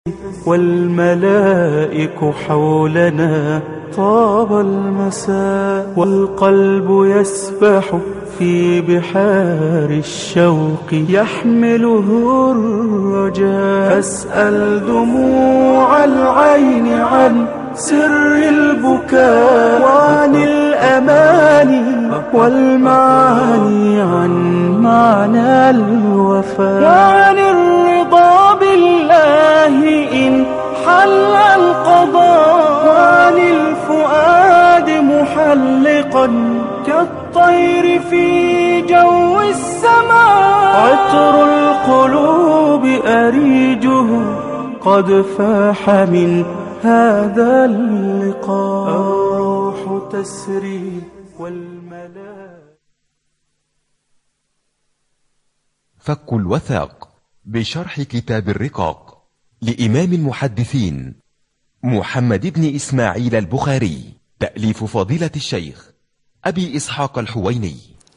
والملائك حولنا طاب المساء والقلب يسبح في بحار الشوق يحمله الرجاء أسأل دموع العين عن سر البكاء وعن الأماني والمعاني عن معنى الوفاء وعن الرضا بالله إن حل القضاء وعن الفؤاد محلقا كالطير في جو السماء عطر القلوب أريجه قد فاح من هذا اللقاء الروح تسري والملائكة فك الوثاق بشرح كتاب الرقاق لإمام المحدثين محمد بن إسماعيل البخاري تأليف فضيلة الشيخ أبي إسحاق الحويني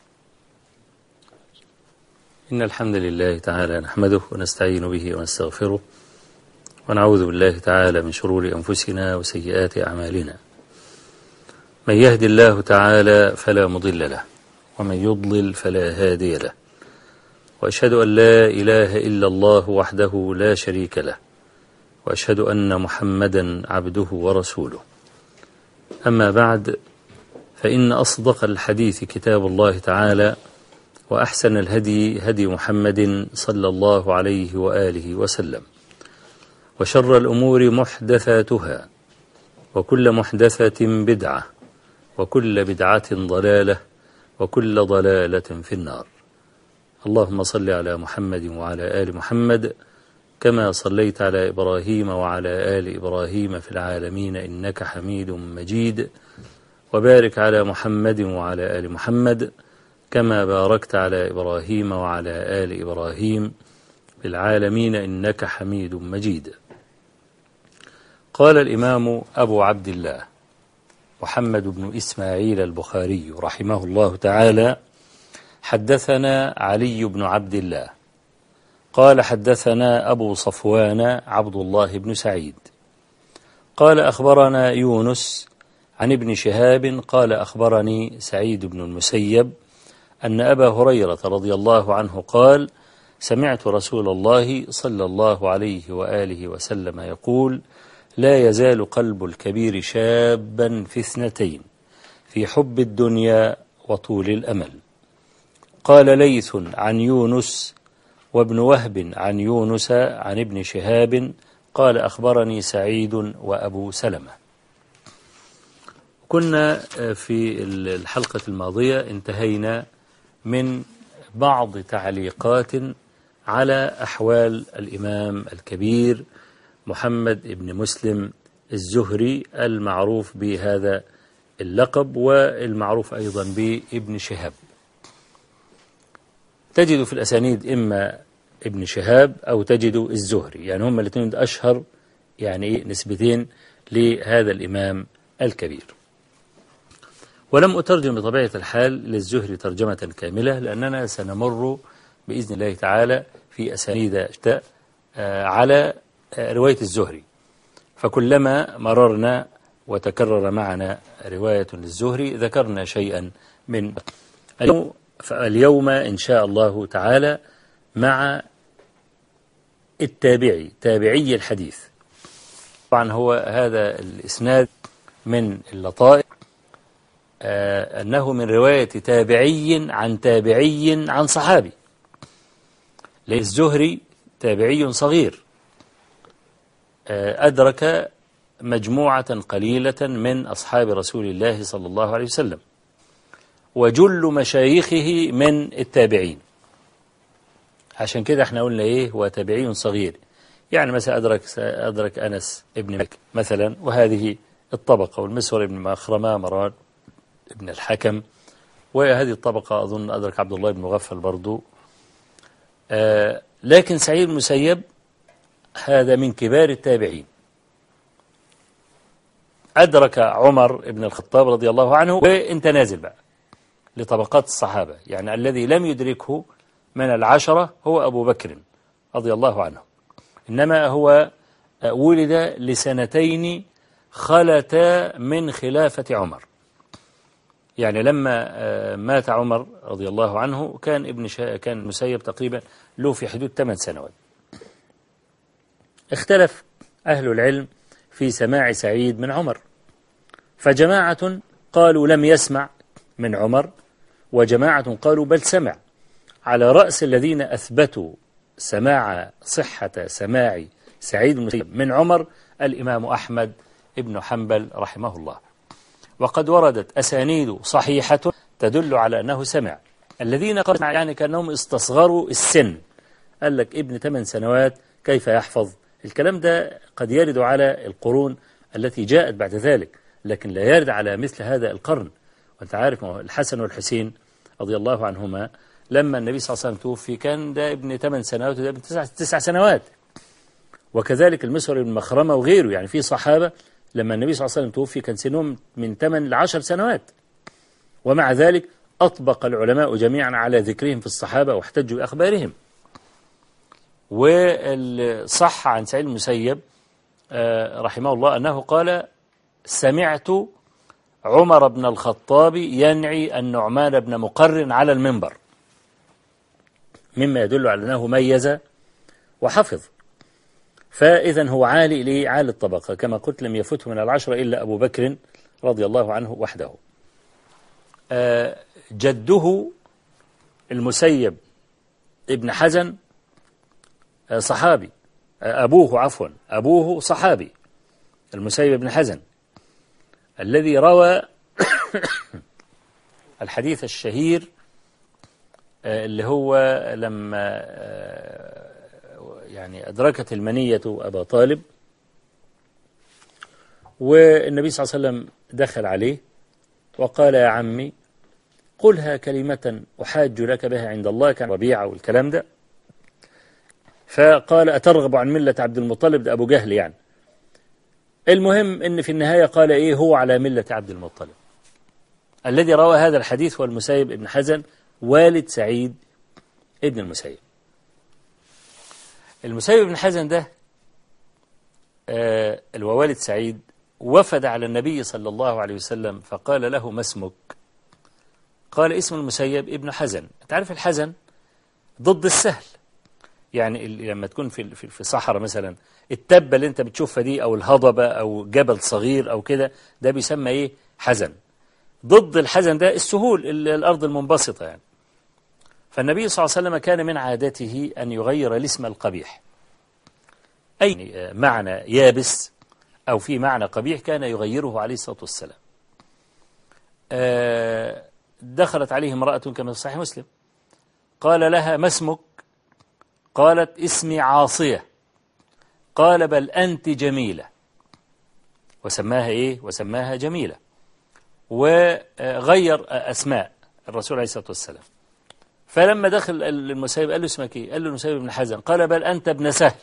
إن الحمد لله تعالى نحمده ونستعين به ونستغفره ونعوذ بالله تعالى من شرور أنفسنا وسيئات أعمالنا من يهد الله تعالى فلا مضل له ومن يضلل فلا هادي له وأشهد أن لا إله إلا الله وحده لا شريك له وأشهد أن محمدا عبده ورسوله أما بعد فإن أصدق الحديث كتاب الله تعالى وأحسن الهدي هدي محمد صلى الله عليه وآله وسلم وشر الأمور محدثاتها وكل محدثة بدعة وكل بدعة ضلالة وكل ضلالة في النار اللهم صل على محمد وعلى آل محمد كما صليت على إبراهيم وعلى آل إبراهيم في العالمين إنك حميد مجيد وبارك على محمد وعلى آل محمد كما باركت على إبراهيم وعلى آل إبراهيم في العالمين إنك حميد مجيد قال الإمام أبو عبد الله محمد بن إسماعيل البخاري رحمه الله تعالى حدثنا علي بن عبد الله قال حدثنا أبو صفوان عبد الله بن سعيد قال أخبرنا يونس عن ابن شهاب قال أخبرني سعيد بن المسيب أن أبا هريرة رضي الله عنه قال سمعت رسول الله صلى الله عليه وآله وسلم يقول لا يزال قلب الكبير شابا في اثنتين في حب الدنيا وطول الأمل قال ليث عن يونس وابن وهب عن يونس عن ابن شهاب قال أخبرني سعيد وأبو سلمة كنا في الحلقة الماضية انتهينا من بعض تعليقات على أحوال الإمام الكبير محمد بن مسلم الزهري المعروف بهذا اللقب والمعروف أيضا بابن شهاب تجد في الأسانيد إما ابن شهاب أو تجد الزهري يعني هم الاثنين أشهر يعني نسبتين لهذا الإمام الكبير ولم أترجم بطبيعة الحال للزهري ترجمة كاملة لأننا سنمر بإذن الله تعالى في أسانيد على رواية الزهري فكلما مررنا وتكرر معنا رواية للزهري ذكرنا شيئا من اليوم إن شاء الله تعالى مع التابعي تابعي الحديث طبعا هو هذا الإسناد من اللطائف آه أنه من رواية تابعي عن تابعي عن صحابي للزهري تابعي صغير آه أدرك مجموعة قليلة من أصحاب رسول الله صلى الله عليه وسلم وجل مشايخه من التابعين عشان كده احنا قلنا ايه هو تابعي صغير يعني مثلا أدرك, أدرك أنس ابن مالك مثلا وهذه الطبقة والمسور ابن مخرمة مران ابن الحكم وهذه الطبقة أظن أدرك عبد الله بن مغفل برضو آه لكن سعيد المسيب هذا من كبار التابعين أدرك عمر بن الخطاب رضي الله عنه وانت نازل بقى لطبقات الصحابة يعني الذي لم يدركه من العشرة هو أبو بكر رضي الله عنه إنما هو ولد لسنتين خلتا من خلافة عمر يعني لما مات عمر رضي الله عنه كان ابن شا... كان المسيب تقريبا له في حدود 8 سنوات اختلف أهل العلم في سماع سعيد من عمر فجماعة قالوا لم يسمع من عمر وجماعة قالوا بل سمع على رأس الذين أثبتوا سماع صحة سماع سعيد بن المسيب من عمر الإمام أحمد ابن حنبل رحمه الله وقد وردت أسانيد صحيحة تدل على أنه سمع الذين قالوا يعني كأنهم استصغروا السن قال لك ابن ثمان سنوات كيف يحفظ الكلام ده قد يرد على القرون التي جاءت بعد ذلك لكن لا يرد على مثل هذا القرن وانت عارف الحسن والحسين رضي الله عنهما لما النبي صلى الله عليه وسلم توفي كان ده ابن 8 سنوات وده ابن 9 تسع سنوات وكذلك المسور بن مخرمة وغيره يعني في صحابة لما النبي صلى الله عليه وسلم توفي كان سنهم من 8 ل 10 سنوات ومع ذلك أطبق العلماء جميعا على ذكرهم في الصحابة واحتجوا بأخبارهم والصح عن سعيد المسيب رحمه الله أنه قال سمعت عمر بن الخطاب ينعي النعمان بن مقرن على المنبر مما يدل على أنه ميز وحفظ فإذا هو عالي إليه عالي الطبقة كما قلت لم يفته من العشرة إلا أبو بكر رضي الله عنه وحده جده المسيب ابن حزن صحابي أبوه عفوا أبوه صحابي المسيب بن حزن الذي روى الحديث الشهير اللي هو لما يعني أدركت المنية أبا طالب والنبي صلى الله عليه وسلم دخل عليه وقال يا عمي قلها كلمة أحاج لك بها عند الله كان ربيعة والكلام ده فقال أترغب عن ملة عبد المطلب ده أبو جهل يعني المهم ان في النهاية قال ايه هو على ملة عبد المطلب الذي روى هذا الحديث هو المسيب ابن حزن والد سعيد ابن المسيب المسيب بن حزن ده آه الوالد سعيد وفد على النبي صلى الله عليه وسلم فقال له ما اسمك قال اسم المسيب ابن حزن تعرف الحزن ضد السهل يعني لما تكون في في صحراء مثلا التبة اللي انت بتشوفها دي او الهضبة او جبل صغير او كده ده بيسمى ايه حزن ضد الحزن ده السهول الارض المنبسطة يعني فالنبي صلى الله عليه وسلم كان من عادته ان يغير الاسم القبيح اي معنى يابس او في معنى قبيح كان يغيره عليه الصلاة والسلام دخلت عليه امرأة كما في صحيح مسلم قال لها ما اسمك قالت اسمي عاصية قال بل أنت جميلة وسماها إيه وسماها جميلة وغير أسماء الرسول عليه الصلاة والسلام فلما دخل المسيب قال له اسمك إيه قال له المسيب بن حزن قال بل أنت ابن سهل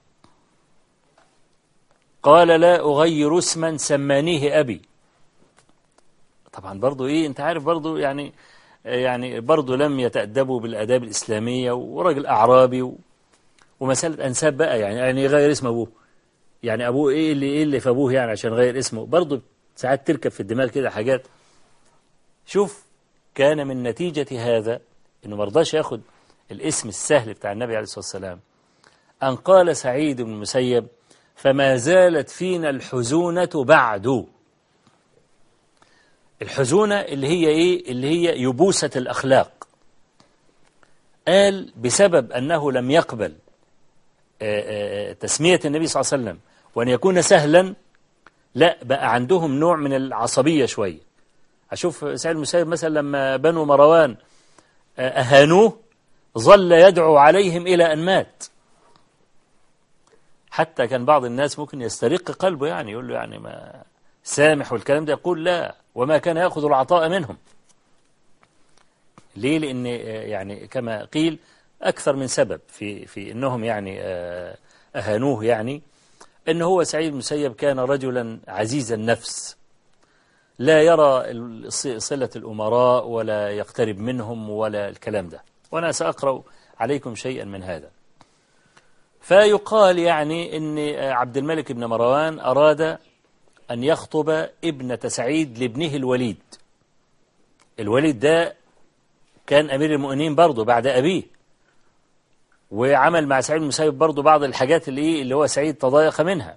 قال لا أغير اسما سمانيه أبي طبعا برضو إيه أنت عارف برضو يعني يعني برضه لم يتأدبوا بالآداب الإسلامية وراجل أعرابي و... ومسألة أنساب بقى يعني يعني يغير اسم أبوه يعني أبوه إيه اللي إيه اللي في أبوه يعني عشان يغير اسمه برضه ساعات تركب في الدماغ كده حاجات شوف كان من نتيجة هذا إنه مرضاش ياخد الاسم السهل بتاع النبي عليه الصلاة والسلام أن قال سعيد بن المسيب فما زالت فينا الحزونة بعد الحزونة اللي هي إيه اللي هي يبوسة الأخلاق قال بسبب أنه لم يقبل تسمية النبي صلى الله عليه وسلم وأن يكون سهلا لا بقى عندهم نوع من العصبية شوية أشوف سعيد المسيب مثلا لما بنو مروان أهانوه ظل يدعو عليهم إلى أن مات حتى كان بعض الناس ممكن يسترق قلبه يعني يقول له يعني ما سامح والكلام ده يقول لا وما كان يأخذ العطاء منهم ليه لأن يعني كما قيل أكثر من سبب في في أنهم يعني أهانوه يعني أنه هو سعيد المسيب كان رجلا عزيز النفس لا يرى صلة الأمراء ولا يقترب منهم ولا الكلام ده وأنا سأقرأ عليكم شيئا من هذا فيقال يعني ان عبد الملك بن مروان اراد ان يخطب ابنة سعيد لابنه الوليد الوليد ده كان امير المؤمنين برضه بعد ابيه وعمل مع سعيد المسيب برضه بعض الحاجات اللي إيه اللي هو سعيد تضايق منها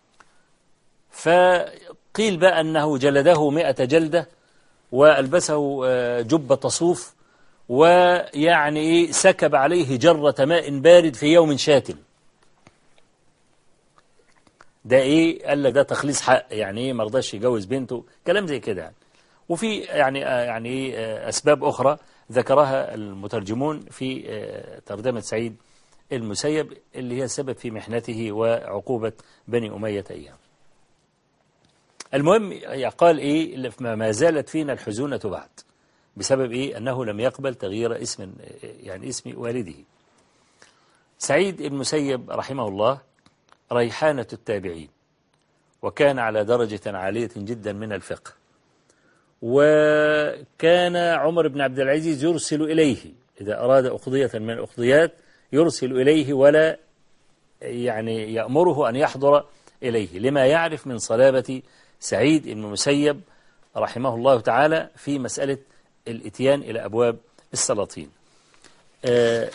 فقيل بقى أنه جلده مئة جلدة وألبسه آه، جبة صوف ويعني إيه سكب عليه جرة ماء بارد في يوم شاتم ده ايه قال لك ده تخليص حق يعني ايه ما رضاش يجوز بنته كلام زي كده يعني وفي يعني آه يعني ايه آه اسباب اخرى ذكرها المترجمون في آه ترجمه سعيد المسيب اللي هي سبب في محنته وعقوبه بني اميه ايام المهم قال ايه ما زالت فينا الحزونة بعد بسبب ايه انه لم يقبل تغيير اسم يعني اسم والده سعيد بن مسيب رحمه الله ريحانة التابعين وكان على درجة عالية جدا من الفقه وكان عمر بن عبد العزيز يرسل إليه إذا أراد أقضية من الأقضيات يرسل إليه ولا يعني يأمره أن يحضر إليه لما يعرف من صلابة سعيد بن المسيب رحمه الله تعالى في مسألة الاتيان إلى أبواب السلاطين آه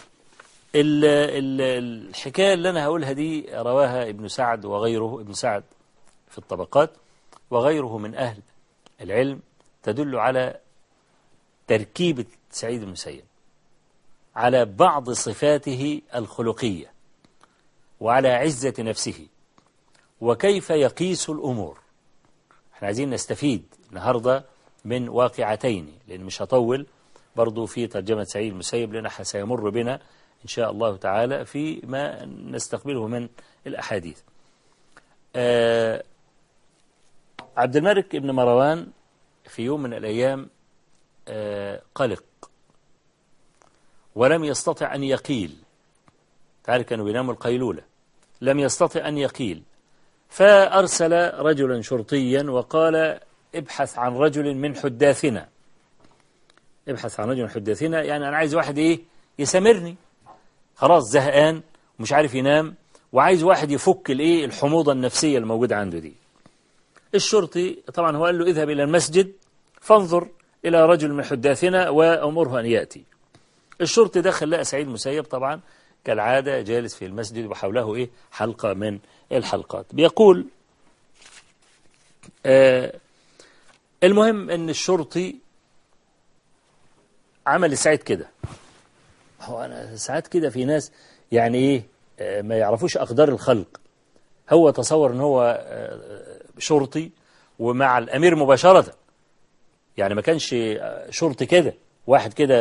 الحكاية اللي أنا هقولها دي رواها ابن سعد وغيره ابن سعد في الطبقات وغيره من أهل العلم تدل على تركيبة سعيد المسيب على بعض صفاته الخلقية وعلى عزة نفسه وكيف يقيس الأمور احنا عايزين نستفيد النهاردة من واقعتين لأن مش هطول برضو في ترجمة سعيد المسيب لأن سيمر بنا إن شاء الله تعالى في ما نستقبله من الأحاديث آه عبد الملك بن مروان في يوم من الأيام آه قلق ولم يستطع أن يقيل تعرف كانوا بيناموا القيلولة لم يستطع أن يقيل فأرسل رجلا شرطيا وقال ابحث عن رجل من حداثنا ابحث عن رجل من حداثنا يعني أنا عايز واحد إيه يسامرني خلاص زهقان ومش عارف ينام وعايز واحد يفك الايه الحموضة النفسية الموجودة عنده دي الشرطي طبعا هو قال له اذهب إلى المسجد فانظر إلى رجل من حداثنا وأمره أن يأتي الشرطي دخل لقى سعيد مسيب طبعا كالعادة جالس في المسجد وحوله إيه حلقة من الحلقات بيقول آه المهم أن الشرطي عمل سعيد كده هو أنا ساعات كده في ناس يعني إيه آه ما يعرفوش أقدار الخلق هو تصور أن هو آه شرطي ومع الأمير مباشرة يعني ما كانش شرطي كده واحد كده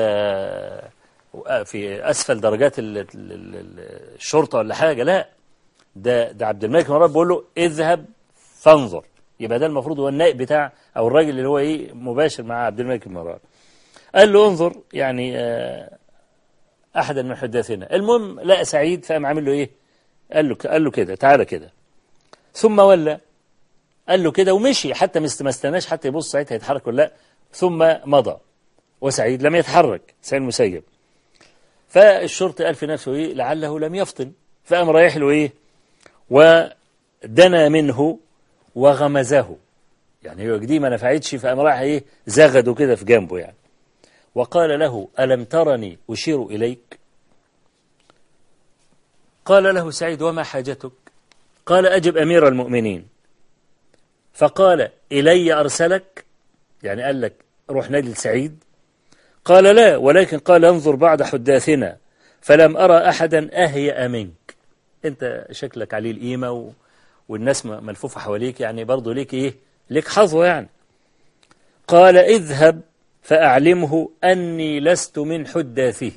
في أسفل درجات الشرطة ولا حاجة لا ده ده عبد الملك مرات بيقول له اذهب فانظر يبقى ده المفروض هو النائب بتاع أو الراجل اللي هو إيه مباشر مع عبد الملك مرات قال له انظر يعني أحدا من حداثنا المهم لقى سعيد فقام عامل له إيه قال له قال له كده تعالى كده ثم ولى قال له كده ومشي حتى ما استناش حتى يبص سعيد هيتحرك ولا لا ثم مضى وسعيد لم يتحرك سعيد المسيب فالشرطي قال في نفسه إيه لعله لم يفطن فقام رايح له إيه ودنا منه وغمزه يعني هو دي ما نفعتش فقام رايح إيه زغده كده في جنبه يعني وقال له ألم ترني أشير إليك قال له سعيد وما حاجتك قال أجب أمير المؤمنين فقال إلي أرسلك يعني قال لك روح نادي سعيد قال لا ولكن قال انظر بعد حداثنا فلم أرى أحدا أهيأ منك أنت شكلك عليه القيمة و... والناس ملفوفة حواليك يعني برضه ليك إيه ليك حظوة يعني قال اذهب فأعلمه أني لست من حداثه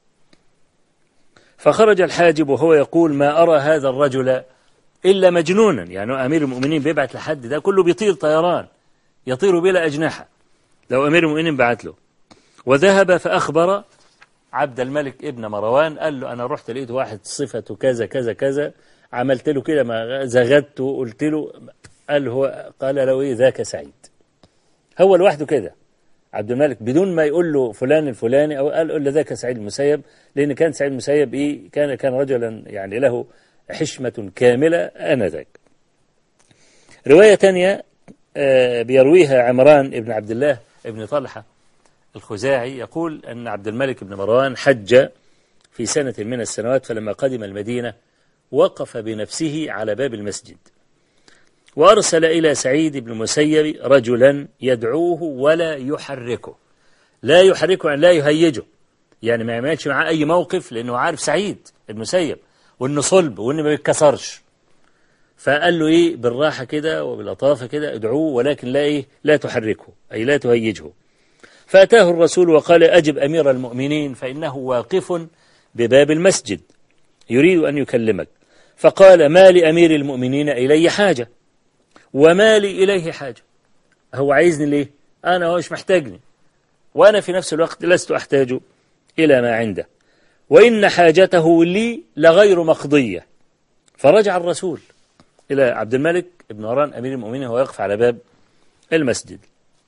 فخرج الحاجب وهو يقول ما أرى هذا الرجل إلا مجنونا يعني أمير المؤمنين بيبعت لحد ده كله بيطير طيران يطير بلا أجنحة لو أمير المؤمنين بعت له وذهب فأخبر عبد الملك ابن مروان قال له أنا رحت لقيت واحد صفته كذا كذا كذا عملت له كده ما زغدته وقلت له قال هو قال له إيه ذاك سعيد هو لوحده كده عبد الملك بدون ما يقول له فلان الفلاني أو قال له ذاك سعيد المسيب لأن كان سعيد المسيب إيه كان كان رجلا يعني له حشمة كاملة آنذاك رواية تانية آه، بيرويها عمران ابن عبد الله ابن طلحة الخزاعي يقول أن عبد الملك بن مروان حج في سنة من السنوات فلما قدم المدينة وقف بنفسه على باب المسجد وأرسل إلى سعيد بن مسيب رجلا يدعوه ولا يحركه لا يحركه يعني لا يهيجه يعني ما يعملش معاه أي موقف لأنه عارف سعيد المسيب وإنه صلب وإنه ما بيتكسرش فقال له إيه بالراحة كده وباللطافة كده ادعوه ولكن لا إيه لا تحركه أي لا تهيجه فأتاه الرسول وقال أجب أمير المؤمنين فإنه واقف بباب المسجد يريد أن يكلمك فقال ما لأمير المؤمنين إلي حاجة وما لي إليه حاجة هو عايزني ليه أنا هو مش محتاجني وأنا في نفس الوقت لست أحتاج إلى ما عنده وإن حاجته لي لغير مقضية فرجع الرسول إلى عبد الملك بن مروان أمير المؤمنين وهو يقف على باب المسجد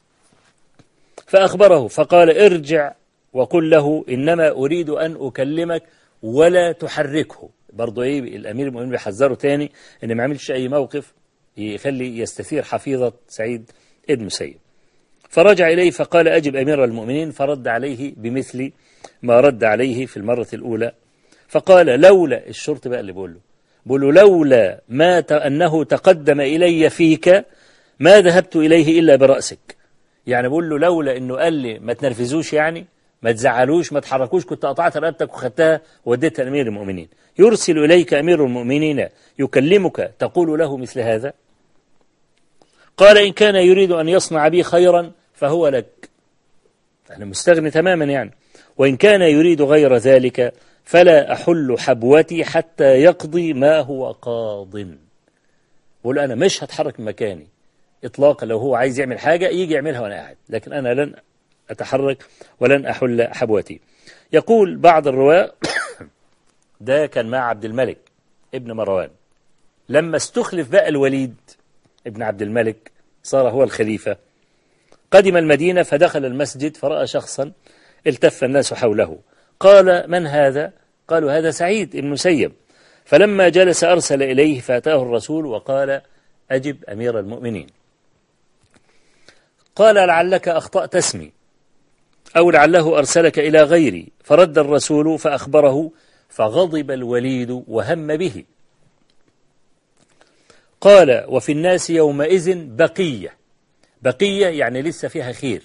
فأخبره فقال ارجع وقل له إنما أريد أن أكلمك ولا تحركه برضو إيه الأمير المؤمنين بيحذره تاني إن ما عملش أي موقف يخلي يستثير حفيظة سعيد ابن مسيب فرجع إليه فقال أجب أمير المؤمنين فرد عليه بمثل ما رد عليه في المرة الأولى فقال لولا الشرط بقى اللي بقول له بقول له لولا ما ت- أنه تقدم إلي فيك ما ذهبت إليه إلا برأسك يعني بقول له لولا أنه قال لي ما تنرفزوش يعني ما تزعلوش ما تحركوش كنت قطعت رقبتك وخدتها ووديتها لأمير المؤمنين يرسل إليك أمير المؤمنين يكلمك تقول له مثل هذا قال إن كان يريد أن يصنع بي خيرا فهو لك أنا مستغني تماما يعني وإن كان يريد غير ذلك فلا أحل حبوتي حتى يقضي ما هو قاض بقول أنا مش هتحرك من مكاني إطلاقا لو هو عايز يعمل حاجة يجي يعملها وأنا قاعد لكن أنا لن أتحرك ولن أحل حبوتي يقول بعض الرواة ده كان مع عبد الملك ابن مروان لما استخلف بقى الوليد ابن عبد الملك صار هو الخليفة قدم المدينة فدخل المسجد فرأى شخصا التف الناس حوله قال من هذا؟ قالوا هذا سعيد بن مسيب فلما جلس أرسل إليه فأتاه الرسول وقال أجب أمير المؤمنين قال لعلك أخطأت اسمي أو لعله أرسلك إلى غيري فرد الرسول فأخبره فغضب الوليد وهم به قال وفي الناس يومئذ بقية بقية يعني لسه فيها خير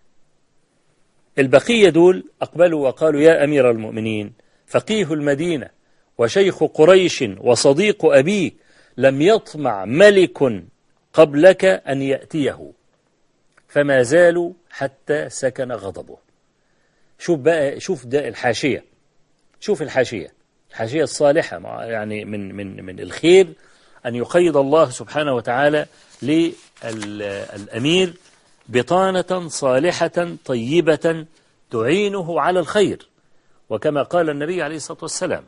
البقية دول أقبلوا وقالوا يا أمير المؤمنين فقيه المدينة وشيخ قريش وصديق أبيك لم يطمع ملك قبلك أن يأتيه فما زالوا حتى سكن غضبه شوف بقى شوف ده الحاشية شوف الحاشية الحاشية الصالحة مع- يعني من من من الخير أن يقيد الله سبحانه وتعالى للأمير بطانة صالحة طيبة تعينه على الخير وكما قال النبي عليه الصلاة والسلام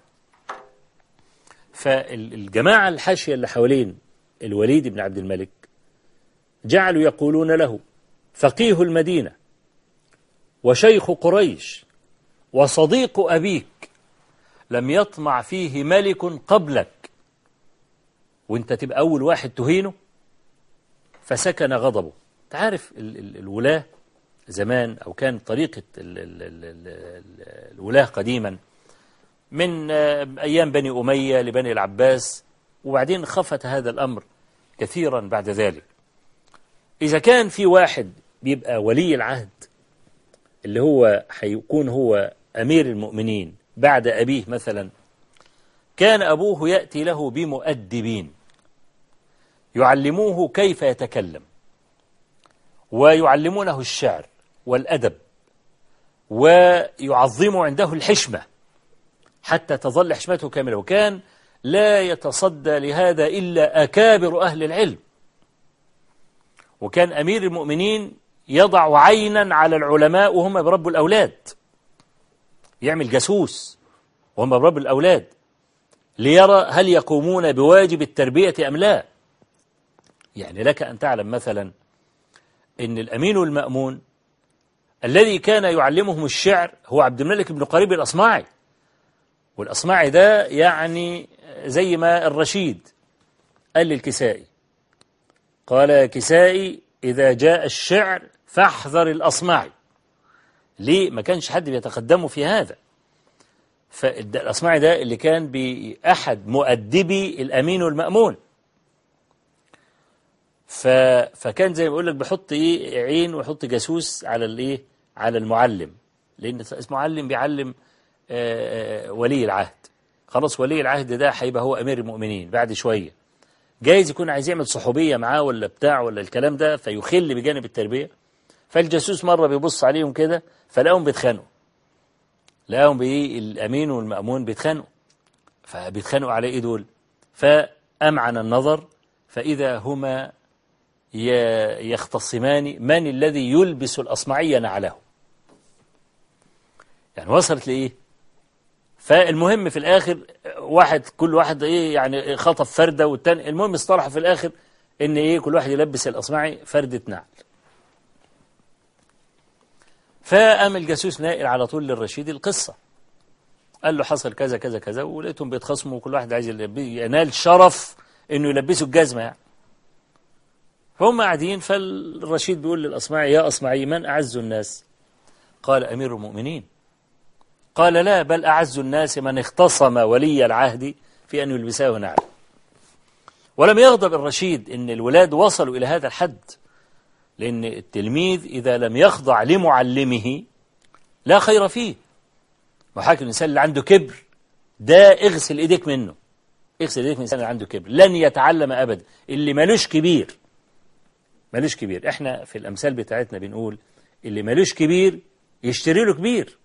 فالجماعة الحاشية اللي حوالين الوليد بن عبد الملك جعلوا يقولون له فقيه المدينة وشيخ قريش وصديق أبيك لم يطمع فيه ملك قبلك وانت تبقى أول واحد تهينه فسكن غضبه تعرف ال ال الولاة زمان أو كان طريقة ال ال ال ال ال الولاة قديما من آه، أيام بني أمية لبني العباس وبعدين خفت هذا الأمر كثيرا بعد ذلك إذا كان في واحد بيبقى ولي العهد اللي هو هيكون هو أمير المؤمنين بعد أبيه مثلا كان أبوه يأتي له بمؤدبين يعلموه كيف يتكلم ويعلمونه الشعر والأدب ويعظموا عنده الحشمة حتى تظل حشمته كاملة وكان لا يتصدى لهذا إلا أكابر أهل العلم وكان أمير المؤمنين يضع عينا على العلماء وهم برب الأولاد يعمل جاسوس وهم برب الأولاد ليرى هل يقومون بواجب التربية أم لا يعني لك أن تعلم مثلا أن الأمين المأمون الذي كان يعلمهم الشعر هو عبد الملك بن قريب الأصمعي والأصمعي ده يعني زي ما الرشيد قال للكسائي قال يا كسائي إذا جاء الشعر فاحذر الأصمعي ليه ما كانش حد بيتقدمه في هذا فالأصمعي ده اللي كان بأحد مؤدبي الأمين والمأمون ف... فكان زي ما بقول لك بيحط ايه عين ويحط جاسوس على الايه على المعلم لان المعلم بيعلم آه، آه، ولي العهد خلاص ولي العهد ده هيبقى هو امير المؤمنين بعد شويه جايز يكون عايز يعمل صحوبيه معاه ولا بتاع ولا الكلام ده فيخل بجانب التربيه فالجاسوس مره بيبص عليهم كده فلاقيهم بيتخانقوا لقاهم بايه الامين والمامون بيتخانقوا فبيتخانقوا على ايه دول فامعن النظر فاذا هما ي- يختصمان من الذي يلبس الأصمعي نعله يعني وصلت لإيه فالمهم في الآخر واحد كل واحد إيه يعني خطف فردة والتاني المهم اصطلح في الآخر إن إيه كل واحد يلبس الأصمعي فردة نعل فقام الجاسوس ناقل على طول للرشيد القصة قال له حصل كذا كذا كذا ولقيتهم بيتخاصموا وكل واحد عايز يلبي- ينال شرف انه يلبسه الجزمه يعني فهم قاعدين فالرشيد بيقول للأصمعي يا أصمعي من أعز الناس قال أمير المؤمنين قال لا بل أعز الناس من اختصم ولي العهد في أن يلبسه نعل ولم يغضب الرشيد إن الولاد وصلوا إلى هذا الحد لأن التلميذ إذا لم يخضع لمعلمه لا خير فيه وحاكم الإنسان اللي عنده كبر ده اغسل إيديك منه اغسل إيديك من الإنسان اللي عنده كبر لن يتعلم أبدا اللي ملوش كبير ملوش كبير احنا في الامثال بتاعتنا بنقول اللي ملوش كبير يشتري له كبير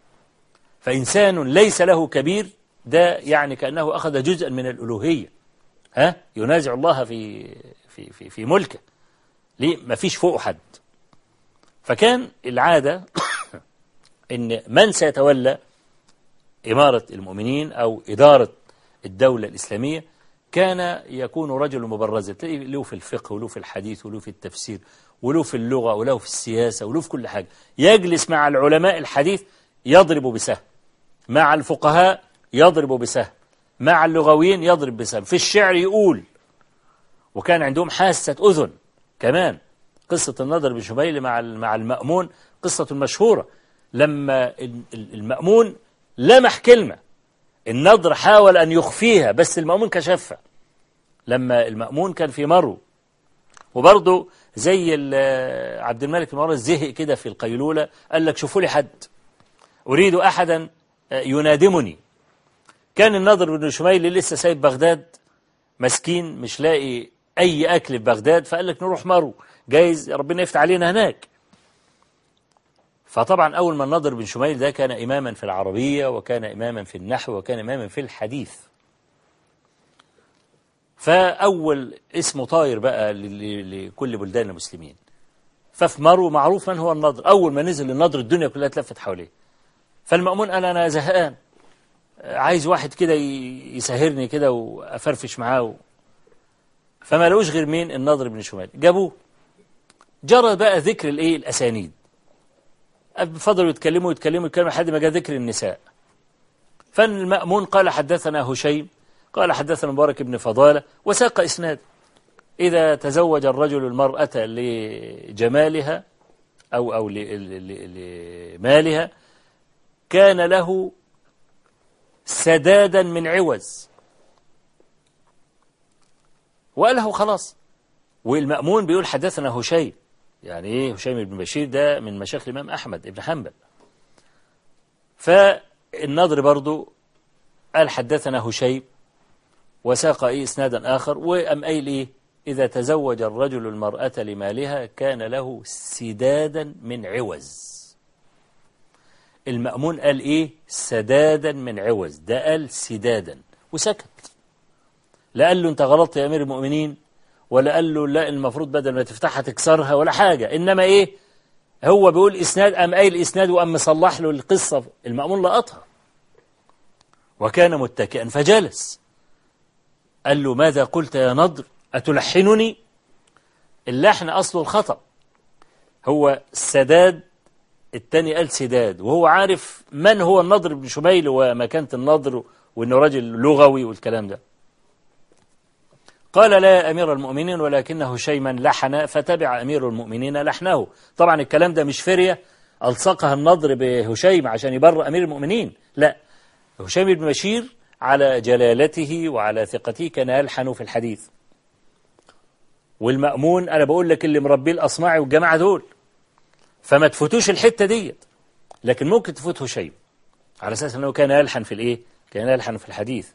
فانسان ليس له كبير ده يعني كانه اخذ جزءا من الالوهيه ها ينازع الله في في في, في ملكه ليه ما فيش فوقه حد فكان العاده ان من سيتولى اماره المؤمنين او اداره الدوله الاسلاميه كان يكون رجل مبرزا تلاقيه له في الفقه وله في الحديث وله في التفسير وله في اللغة وله في السياسة وله في كل حاجة يجلس مع العلماء الحديث يضرب بسهم مع الفقهاء يضرب بسهم مع اللغويين يضرب بسهم في الشعر يقول وكان عندهم حاسة أذن كمان قصة النضر بن شميل مع مع المأمون قصة مشهورة لما المأمون لمح كلمة النضر حاول أن يخفيها بس المأمون كشفها لما المأمون كان في مرو وبرضه زي عبد الملك بن مروان زهق كده في القيلولة قال لك شوفوا لي حد أريد أحدا ينادمني كان النضر بن شميل لسه سايب بغداد مسكين مش لاقي أي أكل في بغداد فقال لك نروح مرو جايز ربنا يفتح علينا هناك فطبعا أول ما النضر بن شميل ده كان إماما في العربية وكان إماما في النحو وكان إماما في الحديث فأول اسمه طاير بقى لكل بلدان المسلمين ففي مرو معروف من هو النضر أول ما نزل النضر الدنيا كلها اتلفت حواليه فالمأمون قال أنا زهقان عايز واحد كده يسهرني كده وأفرفش معاه و... فما لقوش غير مين النضر بن شميل جابوه جرى بقى ذكر الايه الأسانيد فضلوا يتكلموا يتكلموا يتكلموا لحد ما جاء ذكر النساء فالمأمون قال حدثنا هشيم قال حدثنا مبارك بن فضالة وساق إسناد إذا تزوج الرجل المرأة لجمالها أو أو لمالها كان له سدادا من عوز وقاله خلاص والمأمون بيقول حدثنا هشيم يعني ايه هشيم بن بشير ده من مشايخ الإمام أحمد بن حنبل فالنضر برضو قال حدثنا هشيم وساق إيه إسنادا آخر وأم قايل إيه إذا تزوج الرجل المرأة لمالها كان له سدادا من عوز المأمون قال إيه سدادا من عوز ده قال سدادا وسكت لا قال له أنت غلطت يا أمير المؤمنين ولا قال له لا المفروض بدل ما تفتحها تكسرها ولا حاجة إنما إيه هو بيقول إسناد أم قايل إسناد وأم مصلح له القصة المأمون لقطها وكان متكئا فجلس قال له ماذا قلت يا نضر أتلحنني اللحن أصل الخطأ هو السداد التاني قال سداد وهو عارف من هو النضر بن شميل ومكانة النضر وانه راجل لغوي والكلام ده قال لا يا أمير المؤمنين ولكنه شيما لحن فتبع أمير المؤمنين لحنه طبعا الكلام ده مش فرية ألصقها النضر بهشيم عشان يبرأ أمير المؤمنين لا هشيم بن بشير على جلالته وعلى ثقته كان يلحن في الحديث والمأمون أنا بقول لك اللي مربيه الأصماعي والجماعة دول فما تفوتوش الحتة ديت لكن ممكن تفوت هشيم على أساس أنه كان يلحن في الإيه كان يلحن في الحديث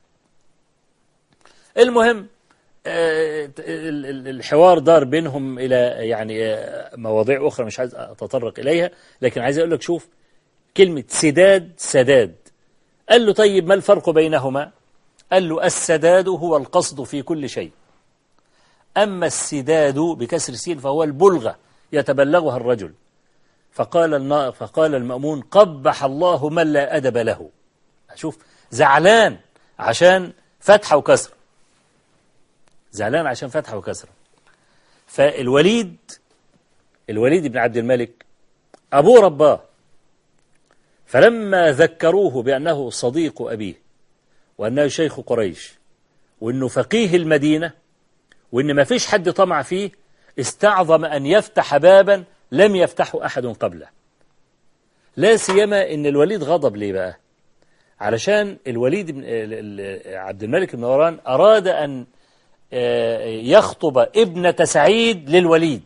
المهم آه، الحوار دار بينهم إلى يعني آه، مواضيع أخرى مش عايز أتطرق إليها لكن عايز أقول لك شوف كلمة سداد سداد قال له طيب ما الفرق بينهما قال له السداد هو القصد في كل شيء أما السداد بكسر السين فهو البلغة يتبلغها الرجل فقال فقال المأمون قبح الله من لا أدب له شوف زعلان عشان فتحة وكسر زعلان عشان فتحة وكسرة فالوليد الوليد بن عبد الملك أبوه رباه فلما ذكروه بأنه صديق أبيه وأنه شيخ قريش وأنه فقيه المدينة وأن ما فيش حد طمع فيه استعظم أن يفتح بابا لم يفتحه أحد قبله لا سيما أن الوليد غضب ليه بقى علشان الوليد بن عبد الملك بن مروان أراد أن آه، يخطب ابنة سعيد للوليد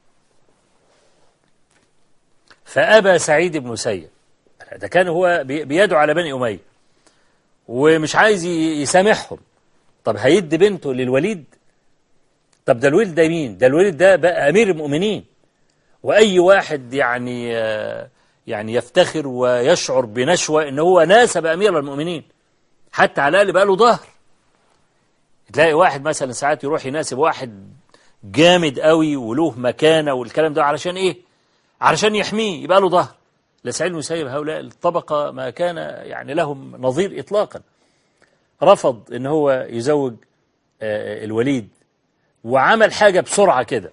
فأبى سعيد بن سيد ده كان هو بيدعو على بني أمية ومش عايز يسامحهم طب هيدي بنته للوليد طب ده الوليد ده مين ده الوليد ده بقى أمير المؤمنين وأي واحد يعني آه، يعني يفتخر ويشعر بنشوة إن هو ناسب أمير المؤمنين حتى على الأقل بقى له ظهر تلاقي واحد مثلا ساعات يروح يناسب واحد جامد قوي وله مكانة والكلام ده علشان إيه علشان يحميه يبقى له ظهر لسعيد المسيب هؤلاء الطبقة ما كان يعني لهم نظير إطلاقا رفض إن هو يزوج آه، الوليد وعمل حاجة بسرعة كده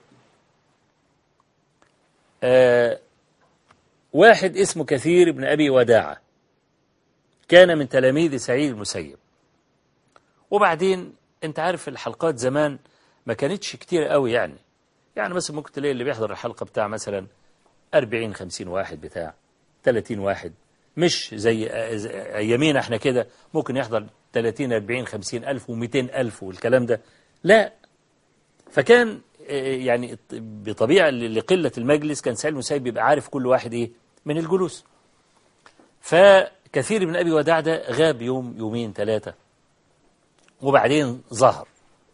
آه، واحد اسمه كثير بن أبي وداعة كان من تلاميذ سعيد المسيب وبعدين انت عارف الحلقات زمان ما كانتش كتير قوي يعني يعني مثلا ممكن تلاقي اللي بيحضر الحلقة بتاع مثلا 40 50 واحد بتاع 30 واحد مش زي أيامينا احنا كده ممكن يحضر 30 40 50 ألف و200 ألف والكلام ده لا فكان يعني بطبيعة لقلة المجلس كان سعيد المسيب بيبقى عارف كل واحد ايه من الجلوس فكثير من أبي وداع ده غاب يوم يومين ثلاثة وبعدين ظهر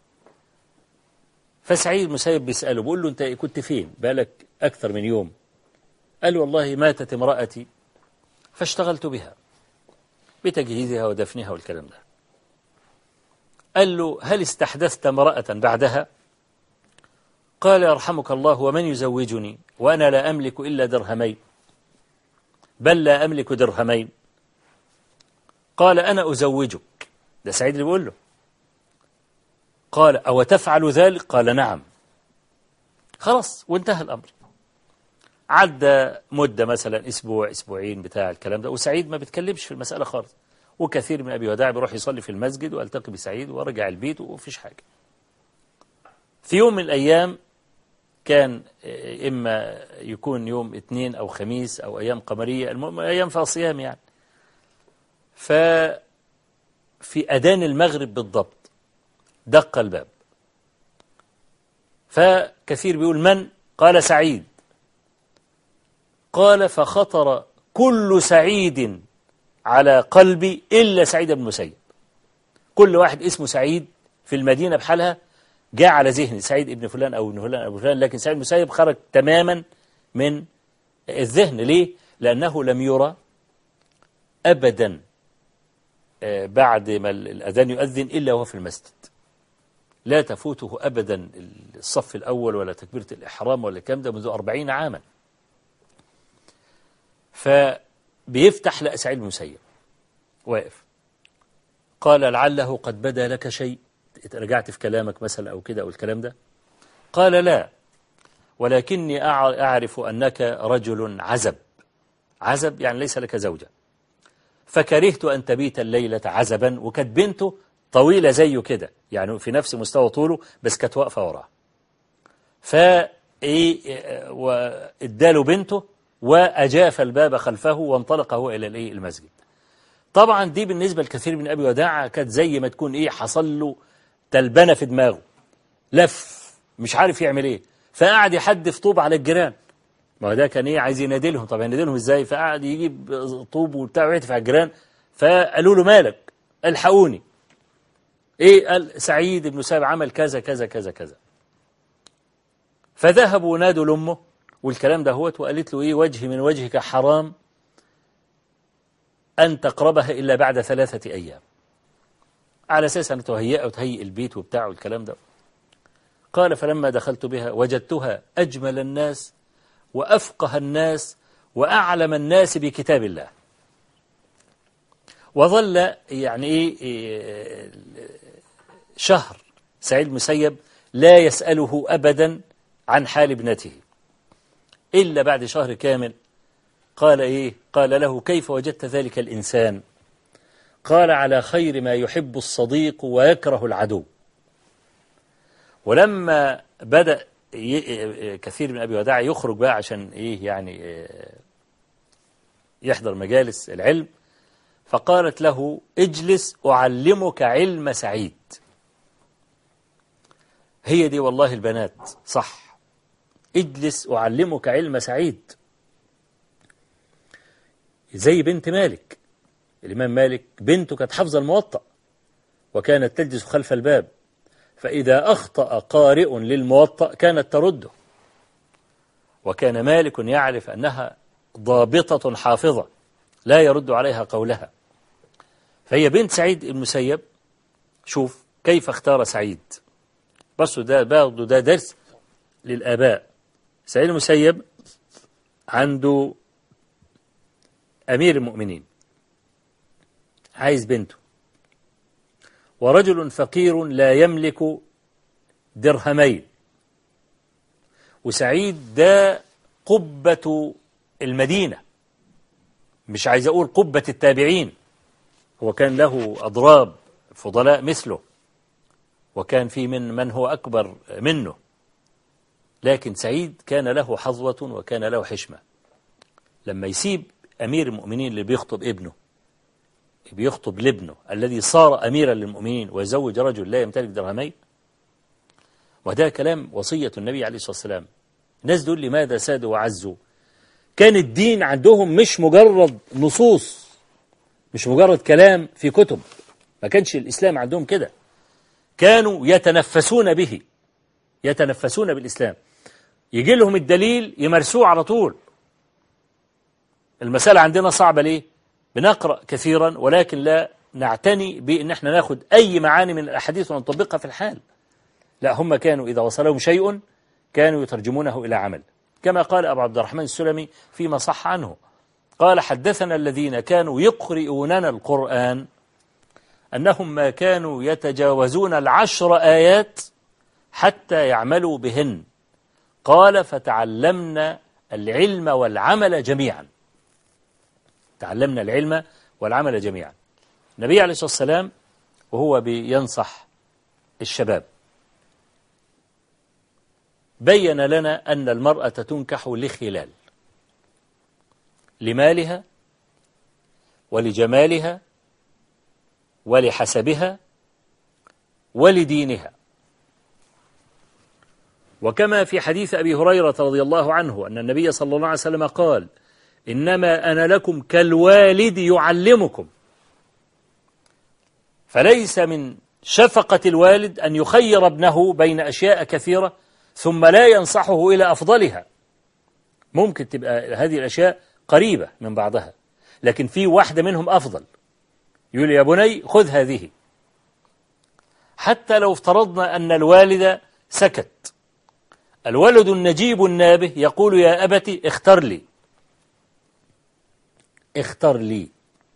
فسعيد المسيب بيسأله بيقول له أنت كنت فين بالك أكثر من يوم قال والله ماتت امرأتي فاشتغلت بها بتجهيزها ودفنها والكلام ده قال له هل استحدثت امرأة بعدها قال يرحمك الله ومن يزوجني وأنا لا أملك إلا درهمين بل لا أملك درهمين قال أنا أزوجك ده سعيد اللي بيقول له قال أو تفعل ذلك قال نعم خلاص وانتهى الأمر عدى مدة مثلا أسبوع أسبوعين بتاع الكلام ده وسعيد ما بيتكلمش في المسألة خالص وكثير من أبي وداع بيروح يصلي في المسجد والتقي بسعيد ورجع البيت ومفيش حاجة في يوم من الأيام كان إما يكون يوم اثنين أو خميس أو أيام قمرية المهم أيام فيها صيام يعني ففي أذان المغرب بالضبط دق الباب فكثير بيقول من قال سعيد قال فخطر كل سعيد على قلبي إلا سعيد بن مسيب كل واحد اسمه سعيد في المدينة بحالها جاء على ذهني سعيد ابن فلان أو ابن فلان أو فلان لكن سعيد المسيب خرج تماما من الذهن ليه؟ لأنه لم يرى أبدا آه، بعد ما الأذان يؤذن إلا وهو في المسجد لا تفوته أبدا الصف الأول ولا تكبيرة الإحرام ولا الكلام ده منذ أربعين عاما فبيفتح لأ سعيد المسيب واقف قال لعله قد بدا لك شيء رجعت في كلامك مثلا أو كده أو الكلام ده قال لا ولكني أعرف أنك رجل عزب عزب يعني ليس لك زوجة فكرهت أن تبيت الليلة عزبا وكانت بنته طويلة زيه كده يعني في نفس مستوى طوله بس كانت واقفة وراه فإيه واداله بنته وأجاف الباب خلفه وانطلق هو إلى الإيه المسجد طبعا دي بالنسبة لكثير من أبي وداع كانت زي ما تكون إيه حصل له تلبنة في دماغه لف مش عارف يعمل إيه فقعد يحدف طوب على الجيران ما هو ده كان إيه عايز ينادلهم طب ينادلهم إزاي فقعد يجيب طوب وبتاع ويهتف على الجيران فقالوا له مالك الحقوني إيه قال سعيد بن ساب عمل كذا كذا كذا كذا فذهبوا نادوا لأمه والكلام ده هوت وقالت له إيه وجهي من وجهك حرام أن تقربها إلا بعد ثلاثة أيام على أساس أن تهيئ وتهيئ البيت وبتاع والكلام ده قال فلما دخلت بها وجدتها أجمل الناس وأفقه الناس وأعلم الناس بكتاب الله وظل يعني إيه شهر سعيد المسيب لا يسأله أبدا عن حال ابنته إلا بعد شهر كامل قال إيه قال له كيف وجدت ذلك الإنسان قال على خير ما يحب الصديق ويكره العدو ولما بدأ كثير من أبي وداع يخرج بقى عشان إيه يعني يحضر مجالس العلم فقالت له اجلس أعلمك علم سعيد هي دي والله البنات صح اجلس أعلمك علم سعيد زي بنت مالك الإمام مالك بنته كانت حافظة الموطأ وكانت تجلس خلف الباب فإذا أخطأ قارئ للموطأ كانت ترده وكان مالك يعرف أنها ضابطة حافظة لا يرد عليها قولها فهي بنت سعيد المسيب شوف كيف اختار سعيد بس ده برضه ده درس للآباء سعيد المسيب عنده أمير المؤمنين عايز بنته ورجل فقير لا يملك درهمين وسعيد ده قبة المدينة مش عايز أقول قبة التابعين هو كان له أضراب فضلاء مثله وكان في من من هو أكبر منه لكن سعيد كان له حظوة وكان له حشمة لما يسيب أمير المؤمنين اللي بيخطب ابنه بيخطب لابنه الذي صار أميرا للمؤمنين ويزوج رجل لا يمتلك درهمين وده كلام وصية النبي عليه الصلاة والسلام الناس دول لماذا سادوا وعزوا كان الدين عندهم مش مجرد نصوص مش مجرد كلام في كتب ما كانش الإسلام عندهم كده كانوا يتنفسون به يتنفسون بالإسلام يجي لهم الدليل يمارسوه على طول المسألة عندنا صعبة ليه بنقرأ كثيرا ولكن لا نعتني بأن احنا ناخد أي معاني من الأحاديث ونطبقها في الحال لا هم كانوا إذا وصلهم شيء كانوا يترجمونه إلى عمل كما قال أبو عبد الرحمن السلمي فيما صح عنه قال حدثنا الذين كانوا يقرئوننا القرآن أنهم ما كانوا يتجاوزون العشر آيات حتى يعملوا بهن قال فتعلمنا العلم والعمل جميعا تعلمنا العلم والعمل جميعا النبي عليه الصلاة والسلام وهو بينصح الشباب بين لنا أن المرأة تنكح لخلال لمالها ولجمالها ولحسبها ولدينها وكما في حديث أبي هريرة رضي الله عنه أن النبي صلى الله عليه وسلم قال إنما أنا لكم كالوالد يعلمكم فليس من شفقة الوالد أن يخير ابنه بين أشياء كثيرة ثم لا ينصحه إلى أفضلها ممكن تبقى هذه الأشياء قريبة من بعضها لكن في واحدة منهم أفضل يقول يا بني خذ هذه حتى لو افترضنا أن الوالد سكت الولد النجيب النابه يقول يا أبت اختر لي اختر لي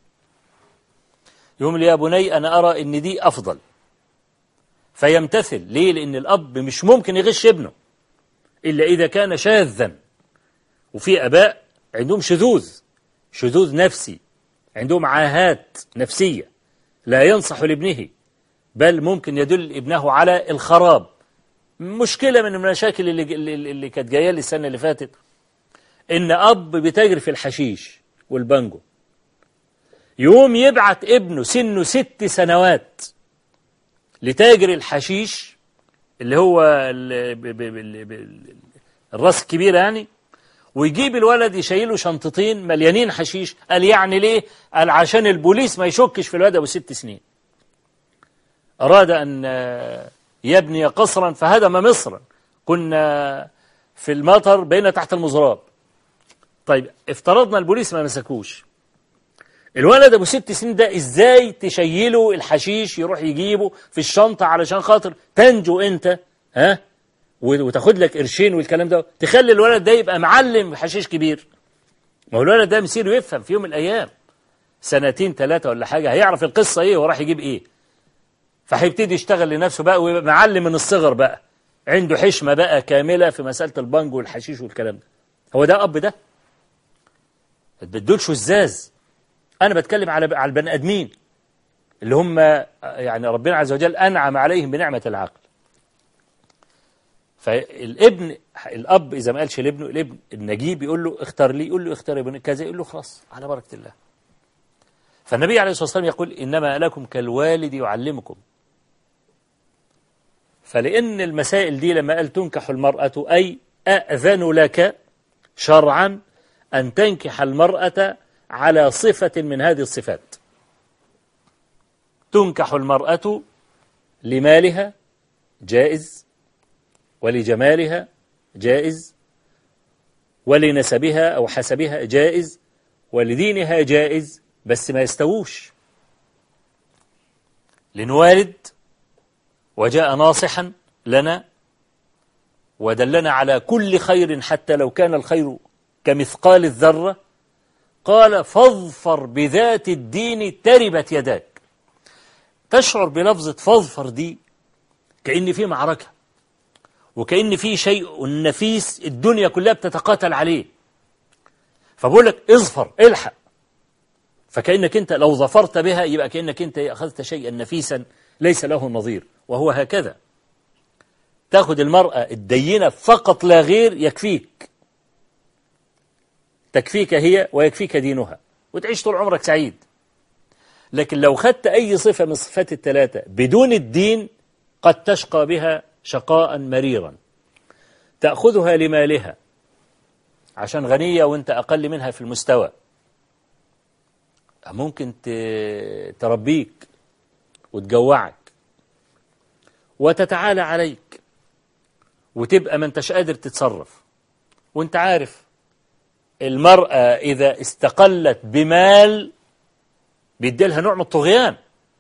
يوم لي يا بني أنا أرى أن دي أفضل فيمتثل ليه لأن الأب مش ممكن يغش ابنه إلا إذا كان شاذا وفي أباء عندهم شذوذ شذوذ نفسي عندهم عاهات نفسية لا ينصح لابنه بل ممكن يدل ابنه على الخراب مشكلة من المشاكل اللي, اللي, اللي كانت جاية لي السنة اللي فاتت إن أب بيتاجر في الحشيش والبانجو يقوم يبعت ابنه سنه ست سنوات لتاجر الحشيش اللي هو ال- ب- ب- ب- ب- الراس الكبيرة يعني ويجيب الولد يشيله شنطتين مليانين حشيش قال يعني ليه قال عشان البوليس ما يشكش في الولد أبو ست سنين أراد أن آه، يبني قصرا فهدم مصرا كنا في المطر بين تحت المزراب طيب افترضنا البوليس ما مسكوش الولد ابو ست سنين ده ازاي تشيله الحشيش يروح يجيبه في الشنطه علشان خاطر تنجو انت ها و- وتاخد لك قرشين والكلام ده تخلي الولد ده يبقى معلم حشيش كبير ما هو الولد ده مسيره يفهم في يوم من الايام سنتين ثلاثه ولا حاجه هيعرف القصه ايه وراح يجيب ايه فهيبتدي يشتغل لنفسه بقى ويبقى معلم من الصغر بقى عنده حشمه بقى كامله في مساله البنج والحشيش والكلام ده هو ده اب ده دول شزاز انا بتكلم على على البني ادمين اللي هم يعني ربنا عز وجل انعم عليهم بنعمه العقل فالابن الاب اذا ما قالش لابنه الابن النجيب يقول له اختار لي يقول له اختار ابن كذا يقول له خلاص على بركه الله فالنبي عليه الصلاه والسلام يقول انما لكم كالوالد يعلمكم فلان المسائل دي لما قال تنكح المراه اي اذن لك شرعا أن تنكح المرأة على صفة من هذه الصفات تنكح المرأة لمالها جائز ولجمالها جائز ولنسبها أو حسبها جائز ولدينها جائز بس ما يستووش لنوالد وجاء ناصحا لنا ودلنا على كل خير حتى لو كان الخير كمثقال الذرة قال فاظفر بذات الدين تربت يداك تشعر بلفظة فاظفر دي كأن في معركة وكأن في شيء نفيس الدنيا كلها بتتقاتل عليه فبقول لك اظفر الحق فكأنك أنت لو ظفرت بها يبقى كأنك أنت أخذت شيئا نفيسا ليس له نظير وهو هكذا تاخد المرأة الدينة فقط لا غير يكفيك تكفيك هي ويكفيك دينها وتعيش طول عمرك سعيد لكن لو خدت أي صفة من صفات الثلاثة بدون الدين قد تشقى بها شقاء مريرا تأخذها لمالها عشان غنية وانت أقل منها في المستوى ممكن ت- تربيك وتجوعك وتتعالى عليك وتبقى ما انتش قادر تتصرف وانت عارف المرأة إذا استقلت بمال بيديلها نوع من الطغيان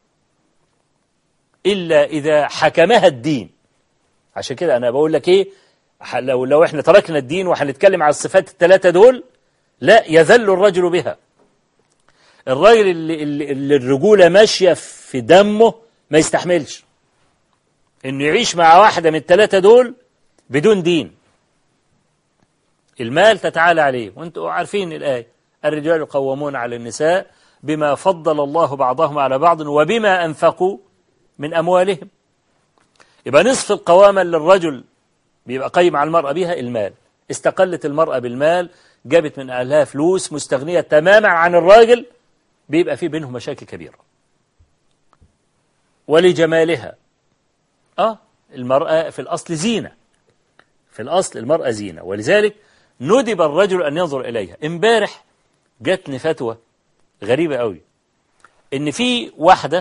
إلا إذا حكمها الدين عشان كده أنا بقول لك إيه ح- لو لو إحنا تركنا الدين وهنتكلم على الصفات الثلاثة دول لا يذل الرجل بها الراجل اللي, اللي, اللي الرجولة ماشية في دمه ما يستحملش إنه يعيش مع واحدة من الثلاثة دول بدون دين المال تتعالى عليه وانتم عارفين الآية الرجال قوامون على النساء بما فضل الله بعضهم على بعض وبما أنفقوا من أموالهم يبقى نصف القوامة اللي الرجل بيبقى قيم على المرأة بيها المال استقلت المرأة بالمال جابت من أهلها فلوس مستغنية تماما عن الراجل بيبقى في بينهم مشاكل كبيرة ولجمالها آه المرأة في الأصل زينة في الأصل المرأة زينة ولذلك ندب الرجل أن ينظر إليها امبارح جاتني فتوى غريبة قوي إن في واحدة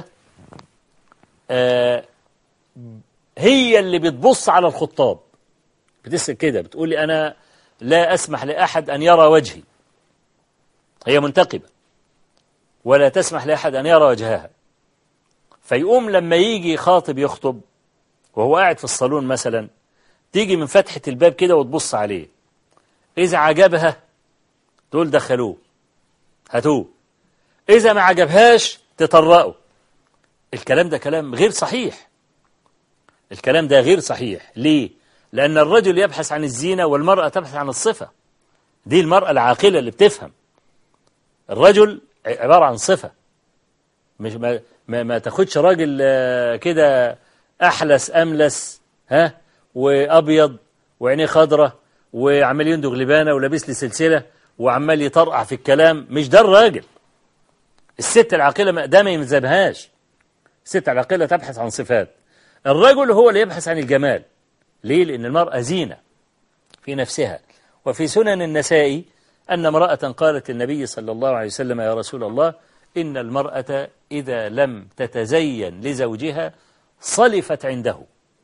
آه هي اللي بتبص على الخطاب بتسأل كده بتقول لي أنا لا أسمح لأحد أن يرى وجهي هي منتقبة ولا تسمح لأحد أن يرى وجهها فيقوم لما يجي خاطب يخطب وهو قاعد في الصالون مثلا تيجي من فتحة الباب كده وتبص عليه إذا عجبها تقول دخلوه هاتوه إذا ما عجبهاش تطرقوا الكلام ده كلام غير صحيح الكلام ده غير صحيح ليه؟ لأن الرجل يبحث عن الزينة والمرأة تبحث عن الصفة دي المرأة العاقلة اللي بتفهم الرجل عبارة عن صفة مش ما, ما, ما تاخدش راجل آه، كده أحلس أملس ها وأبيض وعينيه خضرة وعمال يندغ لبانة ولابس لي سلسلة وعمال يطرقع في الكلام مش ده الراجل الست العاقلة ما- ده ما يلزمهاش الست العاقلة تبحث عن صفات الرجل هو اللي يبحث عن الجمال ليه؟ لأن المرأة زينة في نفسها وفي سنن النسائي أن امرأة قالت للنبي صلى الله عليه وسلم يا رسول الله إن المرأة إذا لم تتزين لزوجها صلفت عنده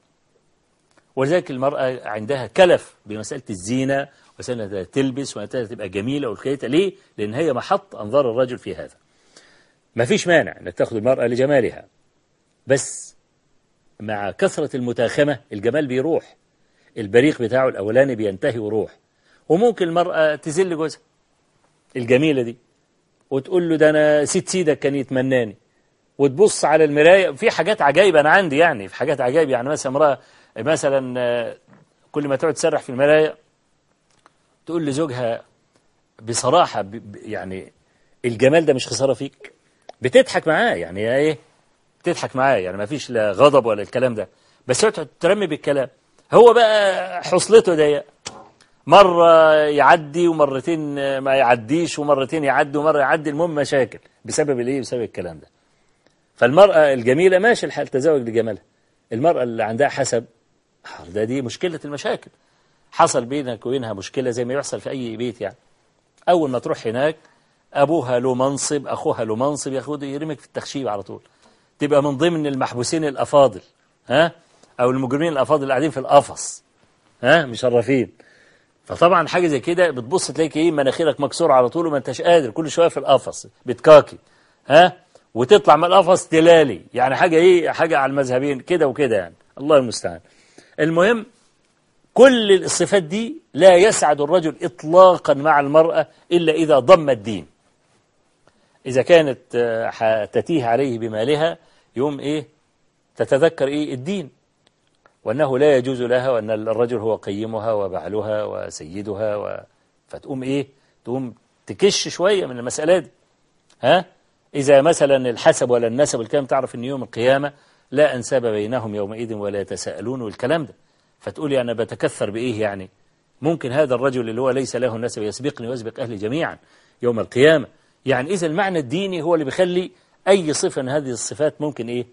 ولذلك المرأة عندها كلف بمسألة الزينة وسنة تلبس ومسألة تبقى جميلة والكيتة ليه؟ لأن هي محط أنظار الرجل في هذا ما فيش مانع أنك تأخذ المرأة لجمالها بس مع كثرة المتاخمة الجمال بيروح البريق بتاعه الأولاني بينتهي ويروح وممكن المرأة تذل جوزها الجميلة دي وتقول له ده أنا ست سيدك كان يتمناني وتبص على المراية في حاجات عجائب أنا عندي يعني في حاجات عجائب يعني مثلا امرأة مثلا آه، كل ما تقعد تسرح في المراية تقول لزوجها بصراحة ب- ب- يعني الجمال ده مش خسارة فيك بتضحك معاه يعني هي ايه بتضحك معاه يعني ما فيش لا غضب ولا الكلام ده بس هو تقعد ترمي بالكلام هو بقى حصلته ضيق مرة يعدي ومرتين ما يعديش ومرتين يعدي ومرة يعدي المهم مشاكل بسبب الايه بسبب الكلام ده فالمرأة الجميلة ماشي الحال تزوج لجمالها المرأة اللي عندها حسب آه، ده دي مشكلة المشاكل حصل بينك وبينها مشكلة زي ما يحصل في أي بيت يعني أول ما تروح هناك أبوها له منصب أخوها له منصب ياخد يرمك في التخشيب على طول تبقى من ضمن المحبوسين الأفاضل ها أو المجرمين الأفاضل اللي قاعدين في القفص ها مشرفين فطبعا حاجة زي كده بتبص تلاقي ايه مناخيرك مكسورة على طول وما انتش قادر كل شوية في القفص بتكاكي ها وتطلع من القفص تلالي يعني حاجة ايه حاجة على المذهبين كده وكده يعني الله المستعان المهم كل الصفات دي لا يسعد الرجل إطلاقا مع المرأة إلا إذا ضم الدين إذا كانت آه، حتتيه عليه بمالها يوم إيه تتذكر إيه الدين وأنه لا يجوز لها وأن الرجل هو قيمها وبعلها وسيدها و... فتقوم إيه تقوم تكش شوية من المسألة دي ها إذا مثلا الحسب ولا النسب الكلام تعرف أن يوم القيامة لا أنساب بينهم يومئذ ولا يتساءلون والكلام ده فتقولي أنا بتكثر بإيه يعني ممكن هذا الرجل اللي هو ليس له نسب يسبقني ويسبق أهلي جميعا يوم القيامة يعني إذا المعنى الديني هو اللي بيخلي أي صفة من هذه الصفات ممكن إيه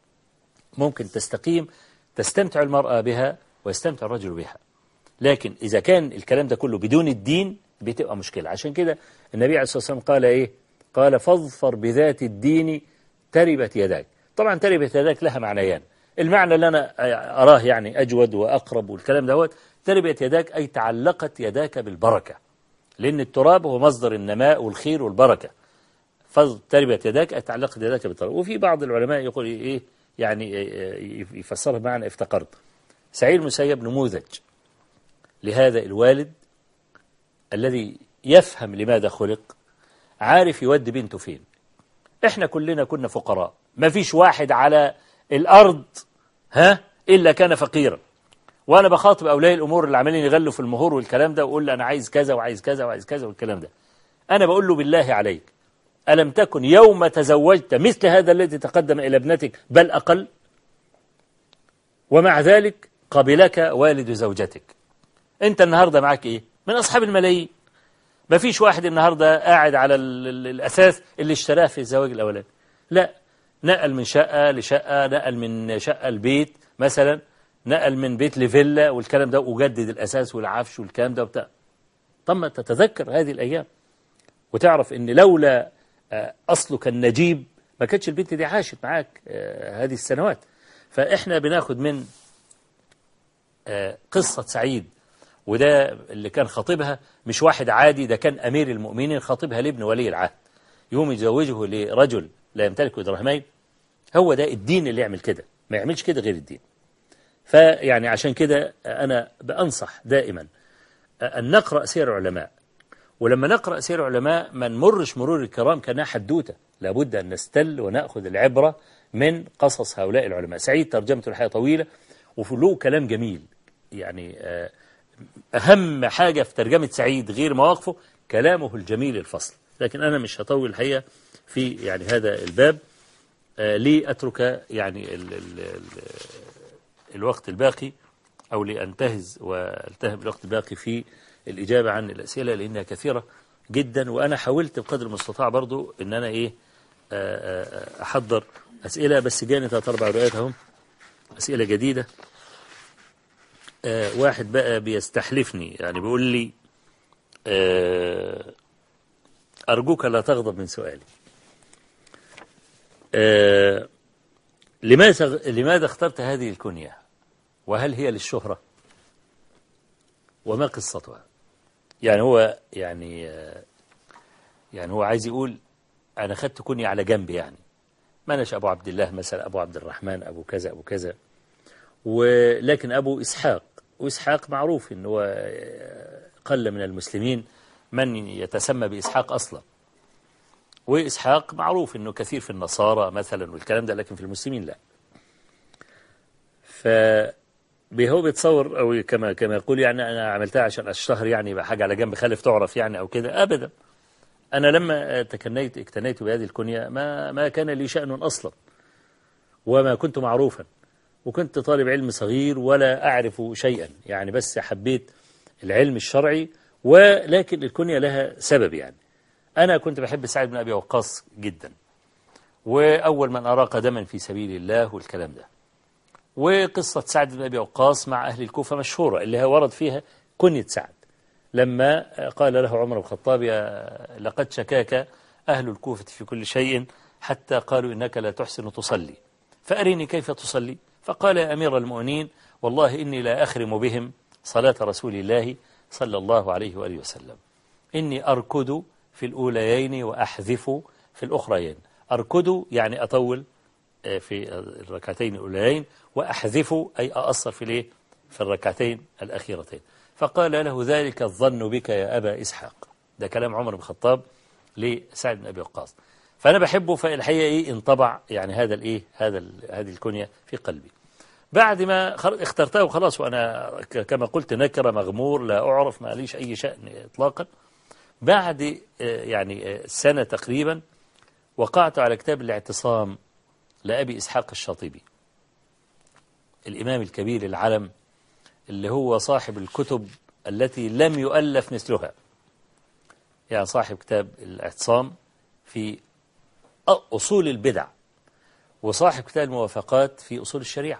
ممكن تستقيم تستمتع المرأة بها ويستمتع الرجل بها لكن إذا كان الكلام ده كله بدون الدين بتبقى مشكلة عشان كده النبي عليه الصلاة والسلام قال إيه قال فاظفر بذات الدين تربت يداك طبعا تربت يداك لها معنيان المعنى اللي أنا أراه يعني أجود وأقرب والكلام دوت تربت يداك أي تعلقت يداك بالبركة لأن التراب هو مصدر النماء والخير والبركة فتربت يداك أي تعلقت يداك بالتراب وفي بعض العلماء يقول إيه يعني يفسرها بمعنى افتقرت سعيد المسيب نموذج لهذا الوالد الذي يفهم لماذا خلق عارف يودي بنته فين احنا كلنا كنا فقراء ما فيش واحد على الارض ها الا كان فقيرا وانا بخاطب اولياء الامور اللي عمالين يغلوا في المهور والكلام ده واقول له انا عايز كذا وعايز كذا وعايز كذا والكلام ده انا بقول له بالله عليك الم تكن يوم تزوجت مثل هذا الذي تقدم الى ابنتك بل اقل ومع ذلك قبلك والد زوجتك انت النهارده معاك ايه من اصحاب الملايين ما فيش واحد النهارده قاعد على ال ال الاساس اللي اشتراه في الزواج الاولاني لا نقل من شقه لشقه نقل من شقه لبيت مثلا نقل من بيت لفيلا والكلام ده وجدد الاساس والعفش والكلام ده وبتاع طب ما تتذكر هذه الايام وتعرف ان لولا اصلك النجيب ما كانتش البنت دي عاشت معاك هذه السنوات فاحنا بناخد من قصه سعيد وده اللي كان خطيبها مش واحد عادي ده كان أمير المؤمنين خطيبها لابن ولي العهد يوم يزوجه لرجل لا يمتلك درهمين هو ده الدين اللي يعمل كده ما يعملش كده غير الدين فيعني عشان كده أنا بأنصح دائما أن نقرأ سير العلماء ولما نقرأ سير العلماء ما نمرش مرور الكرام كأنها حدوتة لابد أن نستل ونأخذ العبرة من قصص هؤلاء العلماء سعيد ترجمته الحياة طويلة وله كلام جميل يعني آه أهم حاجة في ترجمة سعيد غير مواقفه كلامه الجميل الفصل لكن أنا مش هطول الحقيقة في يعني هذا الباب آه، لأترك يعني ال ال ال الوقت الباقي أو لأنتهز والتهم الوقت الباقي في الإجابة عن الأسئلة لأنها كثيرة جدا وأنا حاولت بقدر المستطاع برضو إن أنا إيه آه، آه، أحضر أسئلة بس جاني ثلاث أربع رؤيات أهم أسئلة جديدة آه، واحد بقى بيستحلفني يعني بيقول لي آه، أرجوك لا تغضب من سؤالي آه، لماذا لماذا اخترت هذه الكنية وهل هي للشهرة وما قصتها يعني هو يعني آه، يعني هو عايز يقول أنا خدت كنية على جنب يعني ما أناش أبو عبد الله مثلا أبو عبد الرحمن أبو كذا أبو كذا ولكن أبو إسحاق وإسحاق معروف إن هو قل من المسلمين من يتسمى بإسحاق أصلا وإسحاق معروف إنه كثير في النصارى مثلا والكلام ده لكن في المسلمين لا ف هو بيتصور أو كما كما يقول يعني أنا عملتها عشان أشتهر يعني يبقى حاجة على جنب خالف تعرف يعني أو كده أبدا أنا لما تكنيت اكتنيت بهذه الكنية ما ما كان لي شأن أصلا وما كنت معروفا وكنت طالب علم صغير ولا أعرف شيئا يعني بس حبيت العلم الشرعي ولكن الكنية لها سبب يعني أنا كنت بحب سعد بن أبي وقاص جدا وأول من أراق دما في سبيل الله والكلام ده وقصة سعد بن أبي وقاص مع أهل الكوفة مشهورة اللي هي ورد فيها كنية سعد لما قال له عمر بن الخطاب يا لقد شكاك أهل الكوفة في كل شيء حتى قالوا إنك لا تحسن تصلي فأريني كيف تصلي فقال يا أمير المؤمنين والله إني لا أخرم بهم صلاة رسول الله صلى الله عليه وآله وسلم إني أركض في الأوليين وأحذف في الأخريين أركض يعني أطول آه، في الركعتين الأوليين وأحذف أي أأصر في الإيه في الركعتين الأخيرتين فقال له ذلك الظن بك يا أبا إسحاق ده كلام عمر بن الخطاب لسعد بن أبي وقاص فأنا بحبه فالحقيقة إيه انطبع يعني هذا الإيه هذا هذه الكنية في قلبي بعد ما اخترته خلاص وأنا كما قلت نكرة مغمور لا أعرف ما ليش أي شأن إطلاقا بعد آه، يعني آه، سنة تقريبا وقعت على كتاب الاعتصام لأبي إسحاق الشاطبي الإمام الكبير العلم اللي هو صاحب الكتب التي لم يؤلف مثلها يعني صاحب كتاب الاعتصام في أصول البدع وصاحب كتاب الموافقات في أصول الشريعة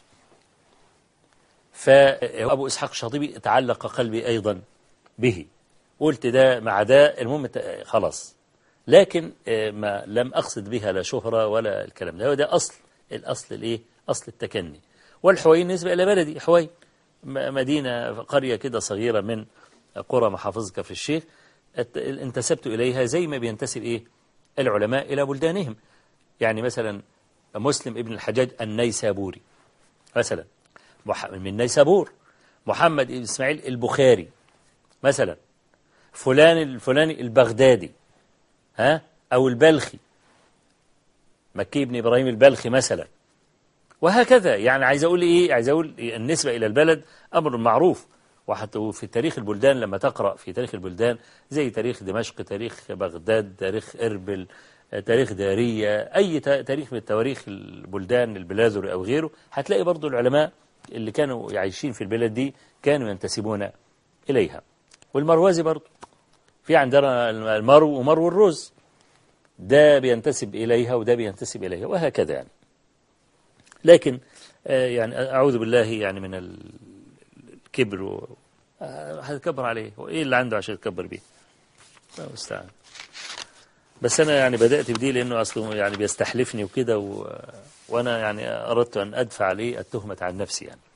فأبو إسحاق الشاطبي تعلق قلبي أيضا به قلت ده مع ده المهم خلاص لكن آه، ما لم أقصد بها لا شهرة ولا الكلام ده ده أصل الأصل الإيه أصل التكني والحوين نسبة إلى بلدي حوين مدينة قرية كده صغيرة من قرى محافظ كفر الشيخ انتسبت إليها زي ما بينتسب إيه العلماء إلى بلدانهم يعني مثلا مسلم ابن الحجاج النيسابوري مثلا من نيسابور محمد بن إسماعيل البخاري مثلا فلان الفلاني البغدادي ها أو البلخي مكي بن إبراهيم البلخي مثلا وهكذا يعني عايز أقول إيه عايز أقول النسبة إلى البلد أمر معروف وحتى في تاريخ البلدان لما تقرأ في تاريخ البلدان زي تاريخ دمشق تاريخ بغداد تاريخ إربل تاريخ دارية أي تاريخ من تواريخ البلدان البلازر أو غيره هتلاقي برضو العلماء اللي كانوا عايشين في البلاد دي كانوا ينتسبون إليها والمروازي برضو في عندنا المرو ومرو الرز ده بينتسب إليها وده بينتسب إليها وهكذا يعني لكن آه، يعني أعوذ بالله يعني من الكبر و... آه، هتكبر عليه وإيه اللي عنده عشان يتكبر بيه الله المستعان بس أنا يعني بدأت بدي لأنه أصله يعني بيستحلفني وكده و... وأنا يعني أردت أن أدفع عليه التهمة عن نفسي يعني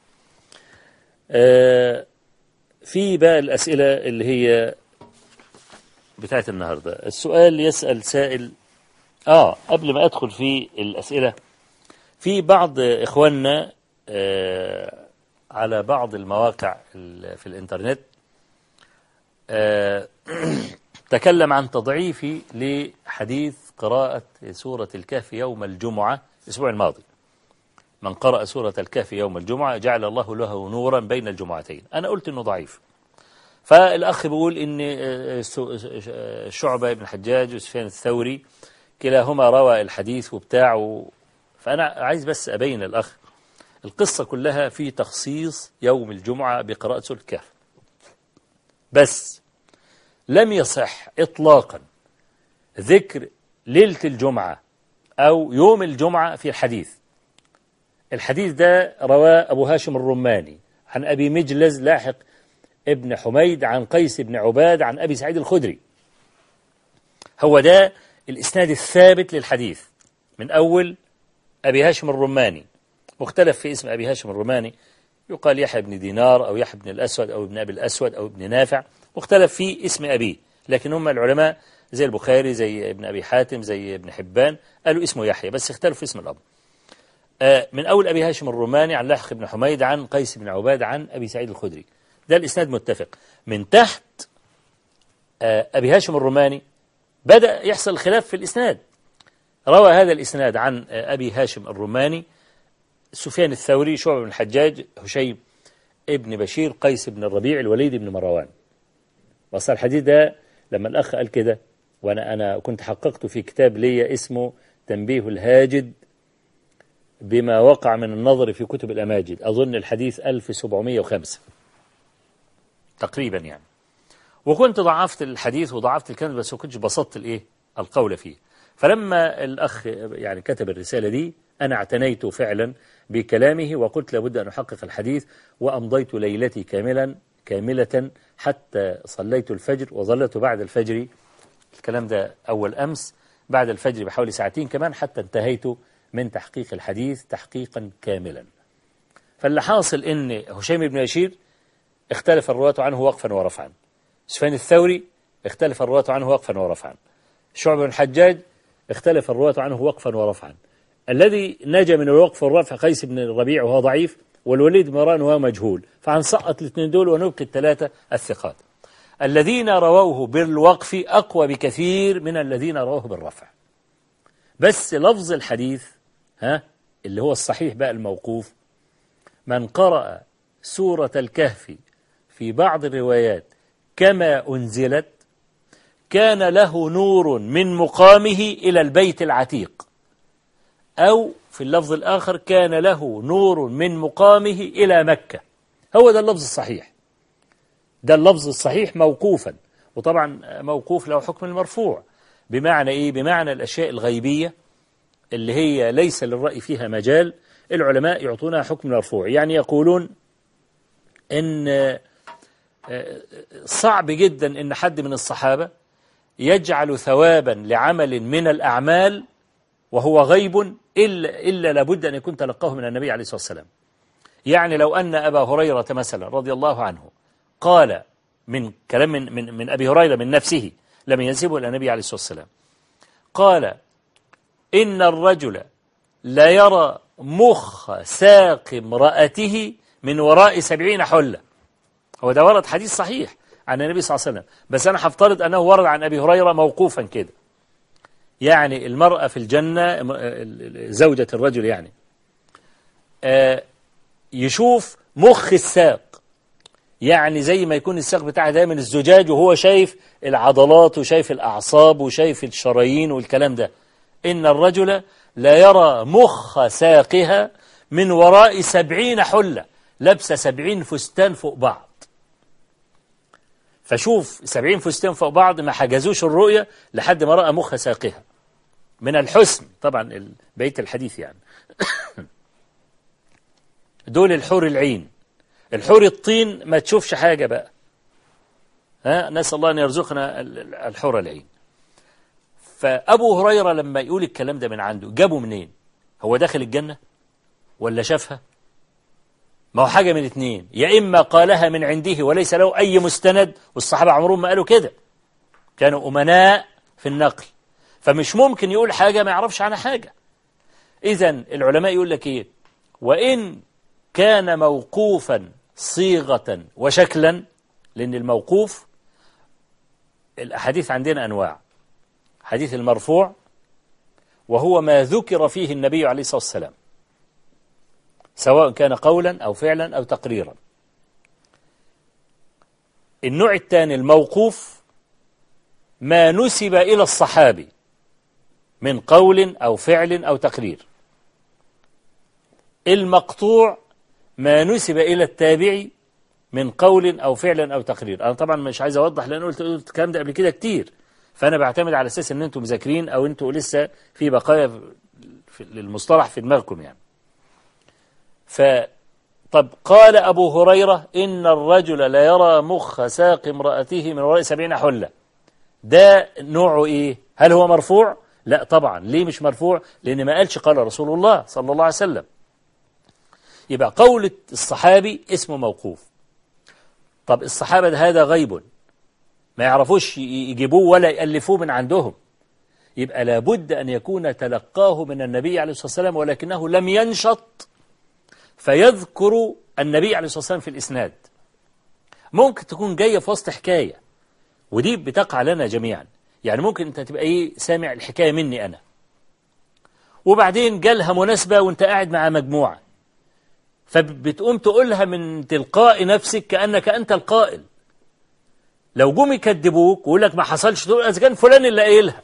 آه في بقى الأسئلة اللي هي بتاعت النهاردة السؤال يسأل سائل آه قبل ما أدخل في الأسئلة في بعض إخواننا آه على بعض المواقع في الإنترنت آه تكلم عن تضعيفي لحديث قراءة سورة الكهف يوم الجمعة الأسبوع الماضي من قرأ سورة الكهف يوم الجمعة جعل الله له نورا بين الجمعتين أنا قلت أنه ضعيف فالأخ بيقول إن آه، سو- آه، شعبة بن الحجاج وسفيان الثوري كلاهما روى الحديث وبتاع و... فأنا عايز بس أبين الأخ القصة كلها في تخصيص يوم الجمعة بقراءة سورة الكهف بس لم يصح إطلاقا ذكر ليلة الجمعة أو يوم الجمعة في الحديث الحديث ده رواه أبو هاشم الرماني عن أبي مجلز لاحق ابن حميد عن قيس بن عباد عن أبي سعيد الخدري هو ده الإسناد الثابت للحديث من أول أبي هاشم الرماني مختلف في اسم أبي هاشم الرماني يقال يحيى بن دينار أو يحيى بن الأسود أو ابن أبي الأسود أو ابن نافع مختلف في اسم أبيه لكن هم العلماء زي البخاري زي ابن أبي حاتم زي ابن حبان قالوا اسمه يحيى بس اختلفوا في اسم الأب آه، من أول أبي هاشم الروماني عن لاحق بن حميد عن قيس بن عباد عن أبي سعيد الخدري ده الإسناد متفق من تحت آه، أبي هاشم الروماني بدأ يحصل خلاف في الإسناد روى هذا الإسناد عن آه، أبي هاشم الروماني سفيان الثوري شعبة بن الحجاج هشيم ابن بشير قيس بن الربيع الوليد بن مروان بس الحديث ده لما الأخ قال كده وأنا أنا كنت حققته في كتاب لي اسمه تنبيه الهاجد بما وقع من النظر في كتب الأماجد أظن الحديث 1705 تقريبا يعني وكنت ضعفت الحديث وضعفت الكلام بس ما كنتش بسطت الايه القول فيه فلما الأخ يعني كتب الرسالة دي أنا اعتنيت فعلا بكلامه وقلت لابد أن أحقق الحديث وأمضيت ليلتي كاملا كاملة حتى صليت الفجر وظلت بعد الفجر الكلام ده أول أمس بعد الفجر بحوالي ساعتين كمان حتى انتهيت من تحقيق الحديث تحقيقا كاملا فاللي حاصل ان هشيم بن بشير اختلف الرواة عنه وقفا ورفعا سفيان الثوري اختلف الرواة عنه وقفا ورفعا شعب بن الحجاج اختلف الرواة عنه وقفا ورفعا الذي نجا من الوقف والرفع قيس بن الربيع وهو ضعيف والوليد بن مروان وهو مجهول فهنسقط الاثنين دول ونبقي الثلاثة الثقات الذين رووه بالوقف أقوى بكثير من الذين رووه بالرفع بس لفظ الحديث ها اللي هو الصحيح بقى الموقوف من قرأ سورة الكهف في بعض الروايات كما أنزلت كان له نور من مقامه إلى البيت العتيق أو في اللفظ الآخر كان له نور من مقامه إلى مكة هو ده اللفظ الصحيح ده اللفظ الصحيح موقوفا وطبعا موقوف له حكم المرفوع بمعنى إيه؟ بمعنى الأشياء الغيبية اللي هي ليس للرأي فيها مجال العلماء يعطونها حكم مرفوع يعني يقولون إن صعب جدا إن حد من الصحابة يجعل ثوابا لعمل من الأعمال وهو غيب إلا, إلا لابد أن يكون تلقاه من النبي عليه الصلاة والسلام يعني لو أن أبا هريرة مثلا رضي الله عنه قال من كلام من, من, من أبي هريرة من نفسه لم ينسبه إلى النبي عليه الصلاة والسلام قال إن الرجل لا يرى مخ ساق امرأته من وراء سبعين حلة هو ده ورد حديث صحيح عن النبي صلى الله عليه وسلم بس أنا هفترض أنه ورد عن أبي هريرة موقوفا كده يعني المرأة في الجنة زوجة الرجل يعني يشوف مخ الساق يعني زي ما يكون الساق بتاعها دايما الزجاج وهو شايف العضلات وشايف الأعصاب وشايف الشرايين والكلام ده إن الرجل لا يرى مخ ساقها من وراء سبعين حلة لابسة سبعين فستان فوق بعض فشوف سبعين فستان فوق بعض ما حجزوش الرؤية لحد ما رأى مخ ساقها من الحسن طبعا بيت الحديث يعني دول الحور العين الحور الطين ما تشوفش حاجة بقى ها نسأل الله أن يرزقنا الحور العين فأبو هريرة لما يقول الكلام ده من عنده جابه منين هو داخل الجنة ولا شافها ما هو حاجة من اتنين يا إما قالها من عنده وليس له أي مستند والصحابة عمرهم ما قالوا كده كانوا أمناء في النقل فمش ممكن يقول حاجة ما يعرفش عنها حاجة إذا العلماء يقول لك إيه وإن كان موقوفا صيغة وشكلا لأن الموقوف الأحاديث عندنا أنواع حديث المرفوع وهو ما ذكر فيه النبي عليه الصلاة والسلام سواء كان قولا أو فعلا أو تقريرا النوع الثاني الموقوف ما نسب إلى الصحابي من قول أو فعل أو تقرير المقطوع ما نسب إلى التابعي من قول أو فعل أو تقرير أنا طبعا مش عايز أوضح لأن قلت قلت الكلام ده قبل كده كتير فأنا بعتمد على أساس أن أنتم مذاكرين أو أنتم لسه في بقايا في للمصطلح في دماغكم يعني ف طب قال أبو هريرة إن الرجل لا يرى مخ ساق امرأته من وراء سبعين حلة ده نوعه إيه هل هو مرفوع لا طبعا ليه مش مرفوع لأن ما قالش قال رسول الله صلى الله عليه وسلم يبقى قول الصحابي اسمه موقوف طب الصحابة ده هذا غيب ما يعرفوش يجيبوه ولا يألفوه من عندهم يبقى لابد أن يكون تلقاه من النبي عليه الصلاة والسلام ولكنه لم ينشط فيذكر النبي عليه الصلاة والسلام في الإسناد ممكن تكون جاية في وسط حكاية ودي بتقع لنا جميعا يعني ممكن أنت تبقى إيه سامع الحكاية مني أنا وبعدين جالها مناسبة وانت قاعد مع مجموعة فبتقوم تقولها من تلقاء نفسك كأنك أنت القائل لو جم يكذبوك ويقول لك ما حصلش تقول إذا كان فلان اللي قايلها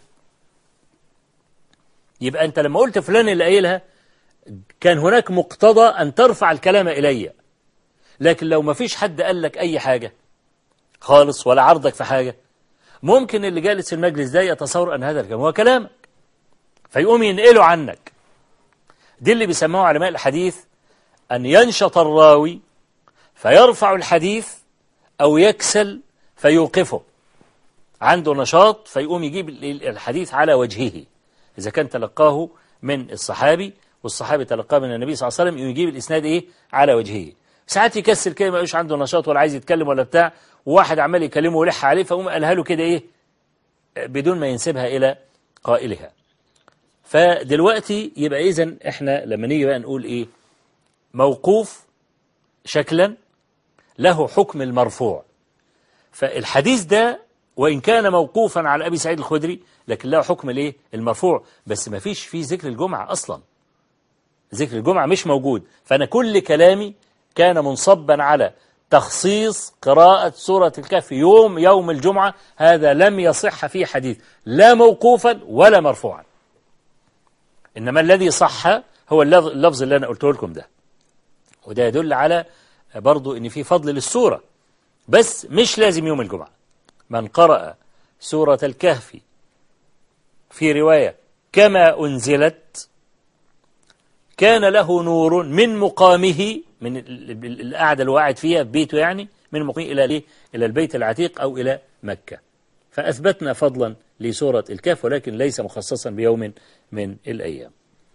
يبقى أنت لما قلت فلان اللي قايلها كان هناك مقتضى أن ترفع الكلام إلي لكن لو ما فيش حد قال لك أي حاجة خالص ولا عرضك في حاجة ممكن اللي جالس في المجلس ده يتصور أن هذا الكلام هو كلامك فيقوم ينقله عنك دي اللي بيسموه علماء الحديث أن ينشط الراوي فيرفع الحديث أو يكسل فيوقفه عنده نشاط فيقوم يجيب الحديث على وجهه إذا كان تلقاه من الصحابي والصحابي تلقاه من النبي صلى الله عليه وسلم يجيب الإسناد إيه على وجهه ساعات يكسل كده ما يبقاش عنده نشاط ولا عايز يتكلم ولا بتاع وواحد عمال يكلمه ويلح عليه فقوم قالها له كده إيه بدون ما ينسبها إلى قائلها فدلوقتي يبقى إذن إحنا لما نيجي بقى نقول إيه موقوف شكلا له حكم المرفوع فالحديث ده وإن كان موقوفا على أبي سعيد الخدري لكن له حكم الايه المرفوع بس ما فيش فيه ذكر الجمعة أصلا ذكر الجمعة مش موجود فأنا كل كلامي كان منصبا على تخصيص قراءة سورة الكهف يوم يوم الجمعة هذا لم يصح فيه حديث لا موقوفا ولا مرفوعا إنما الذي صح هو اللفظ اللي أنا قلته لكم ده وده يدل على برضو ان في فضل للسورة بس مش لازم يوم الجمعة من قرأ سورة الكهف في رواية كما أنزلت كان له نور من مقامه من القعدة اللي قاعد فيها في بيته يعني من مقامه إلى ليه إلى البيت العتيق أو إلى مكة فأثبتنا فضلا لسورة الكهف ولكن ليس مخصصا بيوم من الأيام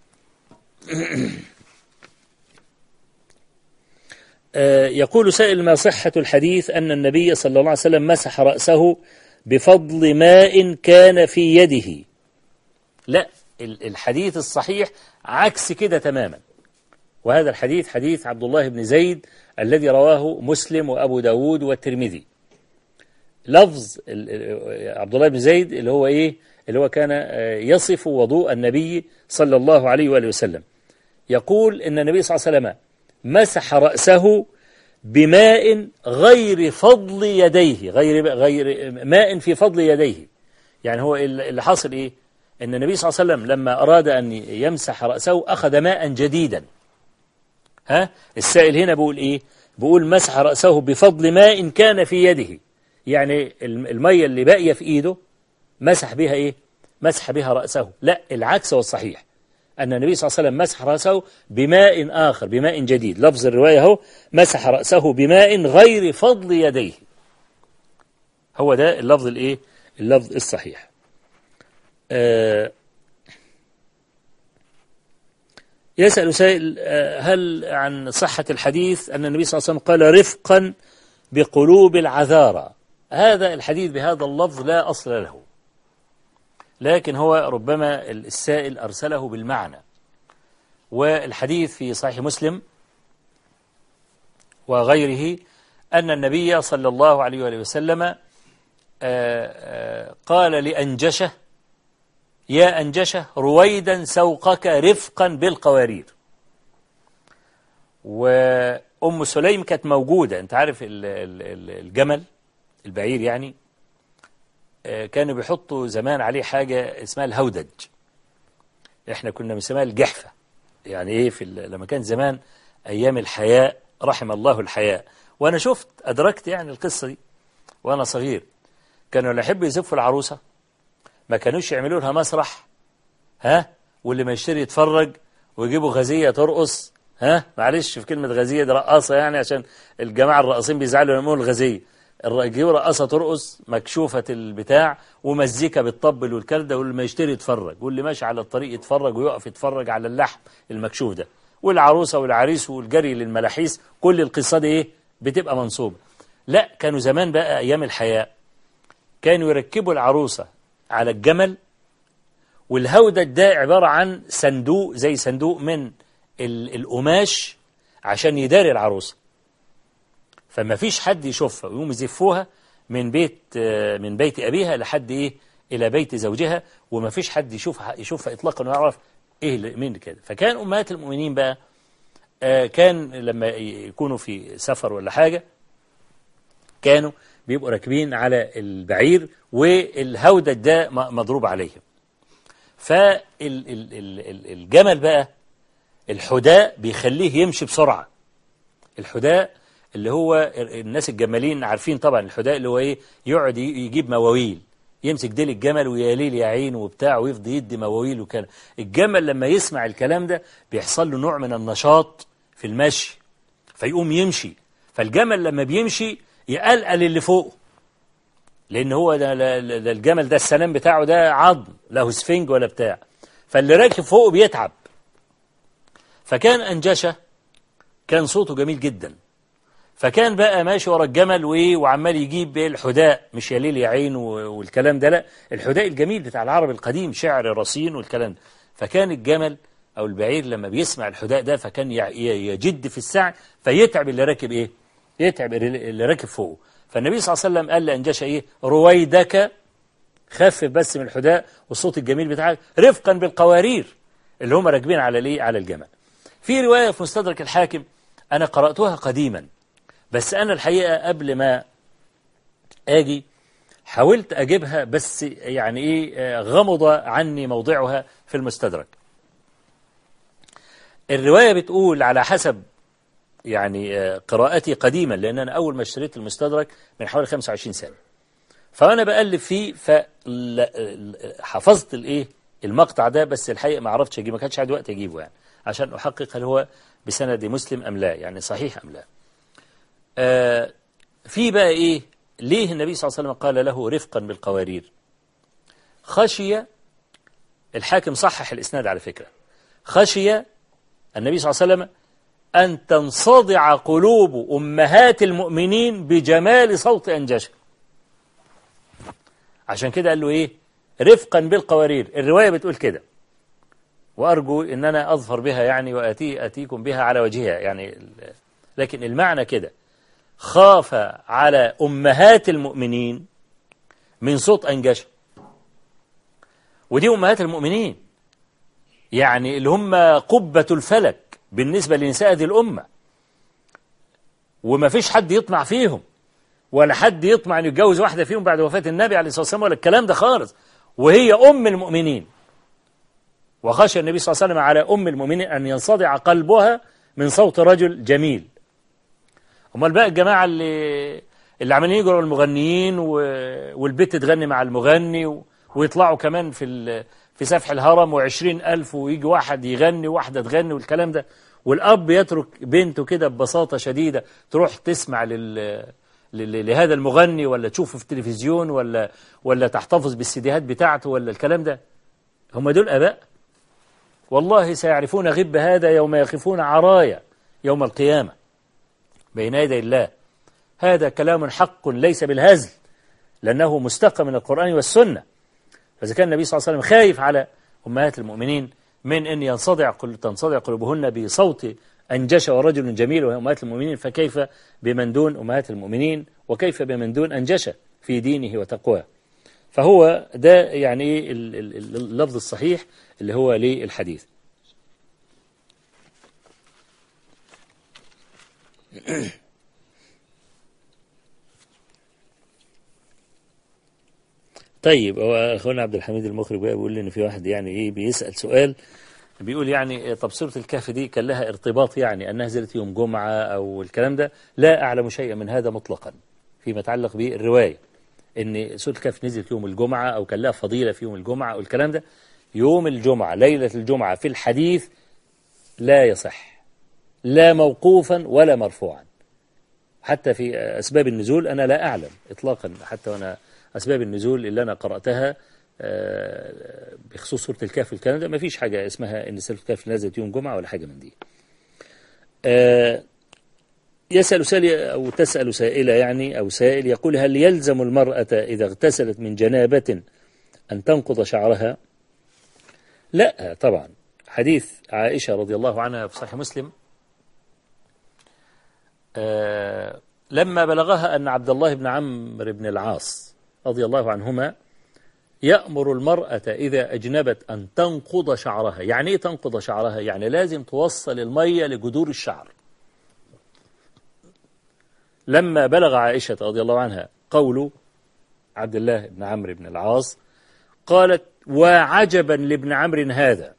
يقول سائل ما صحة الحديث أن النبي صلى الله عليه وسلم مسح رأسه بفضل ماء كان في يده لا الحديث الصحيح عكس كده تماما وهذا الحديث حديث عبد الله بن زيد الذي رواه مسلم وأبو داود والترمذي لفظ عبد الله بن زيد اللي هو إيه اللي هو كان يصف وضوء النبي صلى الله عليه وآله وسلم يقول إن النبي صلى الله عليه وسلم مسح رأسه بماء غير فضل يديه غير غير ماء في فضل يديه يعني هو اللي حاصل ايه ان النبي صلى الله عليه وسلم لما اراد ان يمسح رأسه اخذ ماء جديدا ها السائل هنا بيقول ايه بيقول مسح رأسه بفضل ماء كان في يده يعني المية اللي باقية في ايده مسح بها ايه مسح بها رأسه لا العكس هو الصحيح أن النبي صلى الله عليه وسلم مسح رأسه بماء آخر بماء جديد لفظ الرواية هو مسح رأسه بماء غير فضل يديه هو ده اللفظ الايه اللفظ الصحيح آه يسأل سائل آه هل عن صحة الحديث أن النبي صلى الله عليه وسلم قال رفقا بقلوب العذارى هذا الحديث بهذا اللفظ لا أصل له لكن هو ربما السائل أرسله بالمعنى والحديث في صحيح مسلم وغيره أن النبي صلى الله عليه وآله وسلم قال لأنجشة يا أنجشة رويدا سوقك رفقا بالقوارير وأم سليم كانت موجودة أنت عارف الجمل البعير يعني آه، كانوا بيحطوا زمان عليه حاجة اسمها الهودج احنا كنا بنسميها الجحفة يعني ايه في ال- لما كان زمان ايام الحياء رحم الله الحياء وانا شفت ادركت يعني القصة دي وانا صغير كانوا اللي يحبوا يزفوا العروسة ما كانوش يعملوا لها مسرح ها واللي ما يشتري يتفرج ويجيبوا غزية ترقص ها معلش في كلمة غزية دي رقاصة يعني عشان الجماعة الراقصين بيزعلوا لما يقولوا الغزية الر- يجيبوا رقاصة ترقص مكشوفة البتاع ومزيكا بتطبل والكلام ده واللي ما يشتري يتفرج واللي ماشي على الطريق يتفرج ويقف يتفرج على اللحم المكشوف ده والعروسة والعريس والجري للملاحيس كل القصة دي ايه بتبقى منصوبة لا كانوا زمان بقى أيام الحياة كانوا يركبوا العروسة على الجمل والهودج ده عبارة عن صندوق زي صندوق من ال- القماش عشان يداري العروسة فما فيش حد يشوفها ويقوم يزفوها من بيت آه، من بيت أبيها لحد إيه إلى بيت زوجها وما فيش حد يشوفها يشوفها إطلاقا ويعرف إيه اللي- مين كده فكان أمهات المؤمنين بقى آه، كان لما يكونوا في سفر ولا حاجة كانوا بيبقوا راكبين على البعير والهودج ده م- مضروب عليهم فالجمل بقى الحداء بيخليه يمشي بسرعة الحداء اللي هو الناس الجمالين عارفين طبعا الحداء اللي هو ايه يقعد ي- يجيب مواويل يمسك ديل الجمل ويا ليل يا عين وبتاع ويفضل يدي مواويل وكلام الجمل لما يسمع الكلام ده بيحصل له نوع من النشاط في المشي فيقوم يمشي فالجمل لما بيمشي يقلقل اللي فوقه لان هو ده, ده, ده الجمل ده السنام بتاعه ده عظم له سفنج ولا بتاع فاللي راكب فوقه بيتعب فكان انجشه كان صوته جميل جدا فكان بقى ماشي ورا الجمل وايه وعمال يجيب إيه الحداء مش يا ليل يا عين و- والكلام ده لا الحداء الجميل بتاع العرب القديم شعر رصين والكلام ده فكان الجمل او البعير لما بيسمع الحداء ده فكان يع- ي- يجد في السعي فيتعب اللي راكب ايه يتعب اللي اللي راكب فوقه فالنبي صلى الله عليه وسلم قال لانجشه ايه رويدك خفف بس من الحداء والصوت الجميل بتاعك رفقا بالقوارير اللي هم راكبين على الايه على الجمل في روايه في مستدرك الحاكم انا قراتها قديما بس انا الحقيقه قبل ما اجي حاولت اجيبها بس يعني ايه آه، غمض عني موضعها في المستدرك الروايه بتقول على حسب يعني آه، قراءتي قديما لان انا اول ما اشتريت المستدرك من حوالي 25 سنه فانا بقلب فيه فحفظت الايه المقطع ده بس الحقيقه ما عرفتش اجيبه ما كانش عندي وقت اجيبه يعني عشان احقق هل هو بسند مسلم ام لا يعني صحيح ام لا آه في بقى ايه ليه النبي صلى الله عليه وسلم قال له رفقا بالقوارير خشي الحاكم صحح الاسناد على فكره خشي النبي صلى الله عليه وسلم ان تنصدع قلوب امهات المؤمنين بجمال صوت انجشه عشان كده قال له ايه رفقا بالقوارير الروايه بتقول كده وارجو ان انا اظفر بها يعني واتي اتيكم بها على وجهها يعني ال- لكن المعنى كده خاف على امهات المؤمنين من صوت انجشه ودي امهات المؤمنين يعني اللي هم قبة الفلك بالنسبة لنساء هذه الأمة وما فيش حد يطمع فيهم ولا حد يطمع أن يتجوز واحدة فيهم بعد وفاة النبي عليه الصلاة والسلام ولا الكلام ده خالص وهي أم المؤمنين وخشى النبي صلى الله عليه وسلم على أم المؤمنين أن ينصدع قلبها من صوت رجل جميل امال بقى الجماعة اللي اللي عمالين يجروا المغنيين و... والبت تغني مع المغني و... ويطلعوا كمان في ال... في سفح الهرم وعشرين ألف ويجي واحد يغني وواحدة تغني والكلام ده والأب يترك بنته كده ببساطة شديدة تروح تسمع لل... ل- لهذا المغني ولا تشوفه في التلفزيون ولا ولا تحتفظ بالسيديهات بتاعته ولا الكلام ده هم دول آباء والله سيعرفون غب هذا يوم يقفون عرايا يوم القيامة بين يدي الله هذا كلام حق ليس بالهزل لأنه مستقى من القرآن والسنة فإذا كان النبي صلى الله عليه وسلم خايف على أمهات المؤمنين من أن ينصدع قل تنصدع قلوبهن بصوت أنجش ورجل جميل وهي أمهات المؤمنين فكيف بمن دون أمهات المؤمنين وكيف بمن دون أنجش في دينه وتقواه فهو ده يعني إيه ال- ال- ال- اللفظ الصحيح اللي هو للحديث طيب هو اخونا عبد الحميد المخرج بقى بيقول لي ان في واحد يعني ايه بيسال سؤال بيقول يعني طب سوره الكهف دي كان لها ارتباط يعني انها نزلت يوم جمعه او الكلام ده لا اعلم شيئا من هذا مطلقا فيما يتعلق بالروايه ان سوره الكهف نزلت يوم الجمعه او كان لها فضيله في يوم الجمعه او الكلام ده يوم الجمعه ليله الجمعه في الحديث لا يصح لا موقوفا ولا مرفوعا حتى في أسباب النزول أنا لا أعلم إطلاقا حتى وأنا أسباب النزول اللي أنا قرأتها آه، بخصوص سورة الكهف والكلام ده ما فيش حاجة اسمها إن سورة الكهف نزلت يوم جمعة ولا حاجة من دي آه، يسأل سائل أو تسأل سائلة يعني أو سائل يقول هل يلزم المرأة إذا اغتسلت من جنابة أن تنقض شعرها لا طبعا حديث عائشة رضي الله عنها في صحيح مسلم آه، لما بلغها أن عبد الله بن عمرو بن العاص رضي الله عنهما يأمر المرأة إذا أجنبت أن تنقض شعرها يعني إيه تنقض شعرها يعني لازم توصل المية لجذور الشعر لما بلغ عائشة رضي الله عنها قول عبد الله بن عمرو بن العاص قالت وعجبا لابن عمرو هذا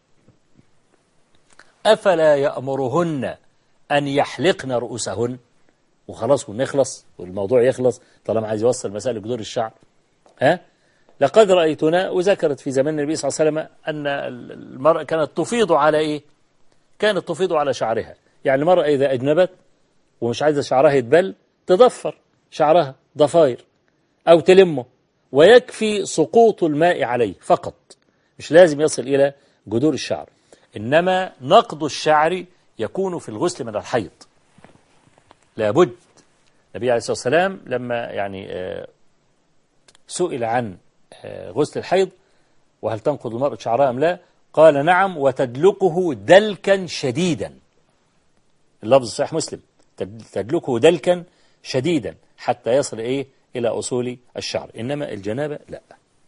أفلا يأمرهن أن يحلقن رؤوسهن وخلاص ونخلص والموضوع يخلص طالما عايز يوصل مسائل جذور الشعر ها لقد رأيتنا وذكرت في زمن النبي صلى الله عليه وسلم أن المرأة كانت تفيض على إيه كانت تفيض على شعرها يعني المرأة إذا أجنبت ومش عايزة شعرها يتبل تضفر شعرها ضفاير أو تلمه ويكفي سقوط الماء عليه فقط مش لازم يصل إلى جذور الشعر إنما نقض الشعر يكون في الغسل من الحيض لابد النبي عليه الصلاة والسلام لما يعني آه، سئل عن آه، غسل الحيض وهل تنقض المرأة شعرها أم لا قال نعم وتدلكه دلكا شديدا اللفظ صحيح مسلم تدلكه دلكا شديدا حتى يصل إيه إلى أصول الشعر إنما الجنابة لا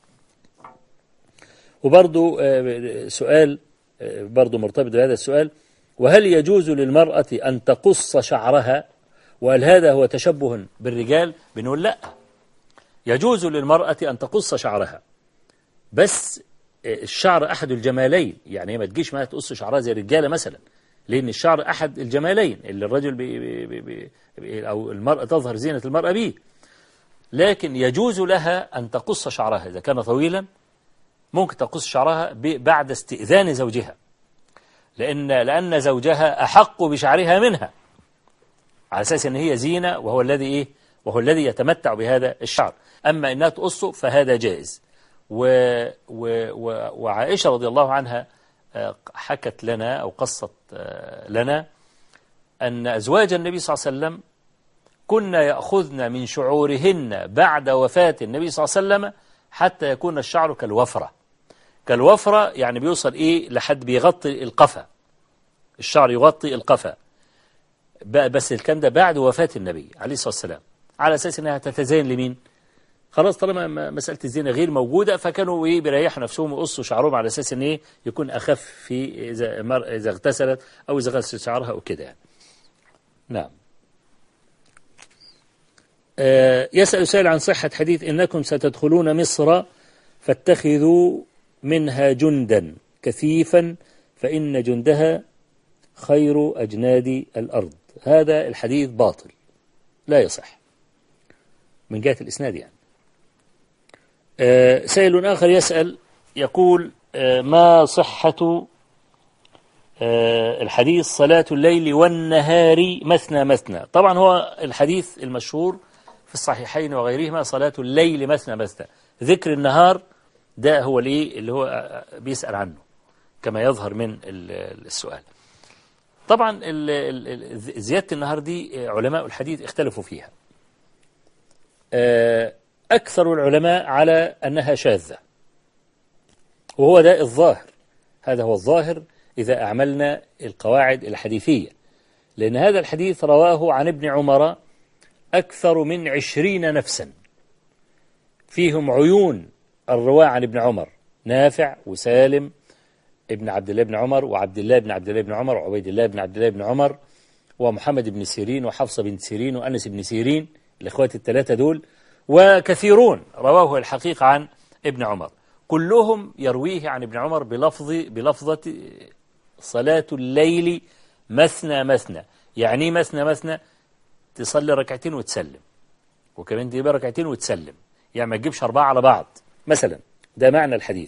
وبرضو آه، سؤال برضو مرتبط بهذا السؤال وهل يجوز للمرأة أن تقص شعرها وهل هذا هو تشبه بالرجال بنقول لا يجوز للمرأة أن تقص شعرها بس الشعر أحد الجمالين يعني ما تجيش ما تقص شعرها زي الرجالة مثلا لأن الشعر أحد الجمالين اللي الرجل بي بي بي بي أو المرأة تظهر زينة المرأة به لكن يجوز لها أن تقص شعرها إذا كان طويلا ممكن تقص شعرها بعد استئذان زوجها لأن لأن زوجها أحق بشعرها منها على أساس أن هي زينة وهو الذي إيه وهو الذي يتمتع بهذا الشعر أما إنها تقصه فهذا جائز و و و وعائشة رضي الله عنها آه، حكت لنا أو قصت آه، لنا أن أزواج النبي صلى الله عليه وسلم كنا يأخذن من شعورهن بعد وفاة النبي صلى الله عليه وسلم حتى يكون الشعر كالوفرة كالوفرة يعني بيوصل إيه لحد بيغطي القفا الشعر يغطي القفا بس الكلام ده بعد وفاة النبي عليه الصلاة والسلام على أساس أنها تتزين لمين خلاص طالما مسألة الزينة غير موجودة فكانوا إيه بيريحوا نفسهم ويقصوا شعرهم على أساس أن إيه يكون أخف في إذا, مر إذا اغتسلت أو إذا غسلت شعرها أو كده يعني. نعم آه يسأل سائل عن صحة حديث إنكم ستدخلون مصر فاتخذوا منها جندا كثيفا فإن جندها خير أجناد الأرض هذا الحديث باطل لا يصح من جهة الإسناد يعني آه سائل آخر يسأل يقول آه ما صحة آه الحديث صلاة الليل والنهار مثنى مثنى طبعا هو الحديث المشهور في الصحيحين وغيرهما صلاة الليل مثنى مثنى ذكر النهار ده هو الايه اللي هو بيسأل عنه كما يظهر من السؤال طبعا زيادة النهار دي علماء الحديث اختلفوا فيها آه، أكثر العلماء على أنها شاذة وهو ده الظاهر هذا هو الظاهر إذا أعملنا القواعد الحديثية لأن هذا الحديث رواه عن ابن عمر أكثر من عشرين نفسا فيهم عيون الرواة عن ابن عمر نافع وسالم ابن عبد الله بن عمر وعبد الله بن عبد الله بن عمر وعبيد الله بن عبد الله بن عمر ومحمد بن سيرين وحفصة بن سيرين وأنس بن سيرين الإخوات الثلاثة دول وكثيرون رواه الحقيقة عن ابن عمر كلهم يرويه عن ابن عمر بلفظ بلفظة صلاة الليل مثنى مثنى يعني إيه مثنى مثنى تصلي ركعتين وتسلم وكمان دي ركعتين وتسلم يعني ما تجيبش أربعة على بعض مثلا ده معنى الحديث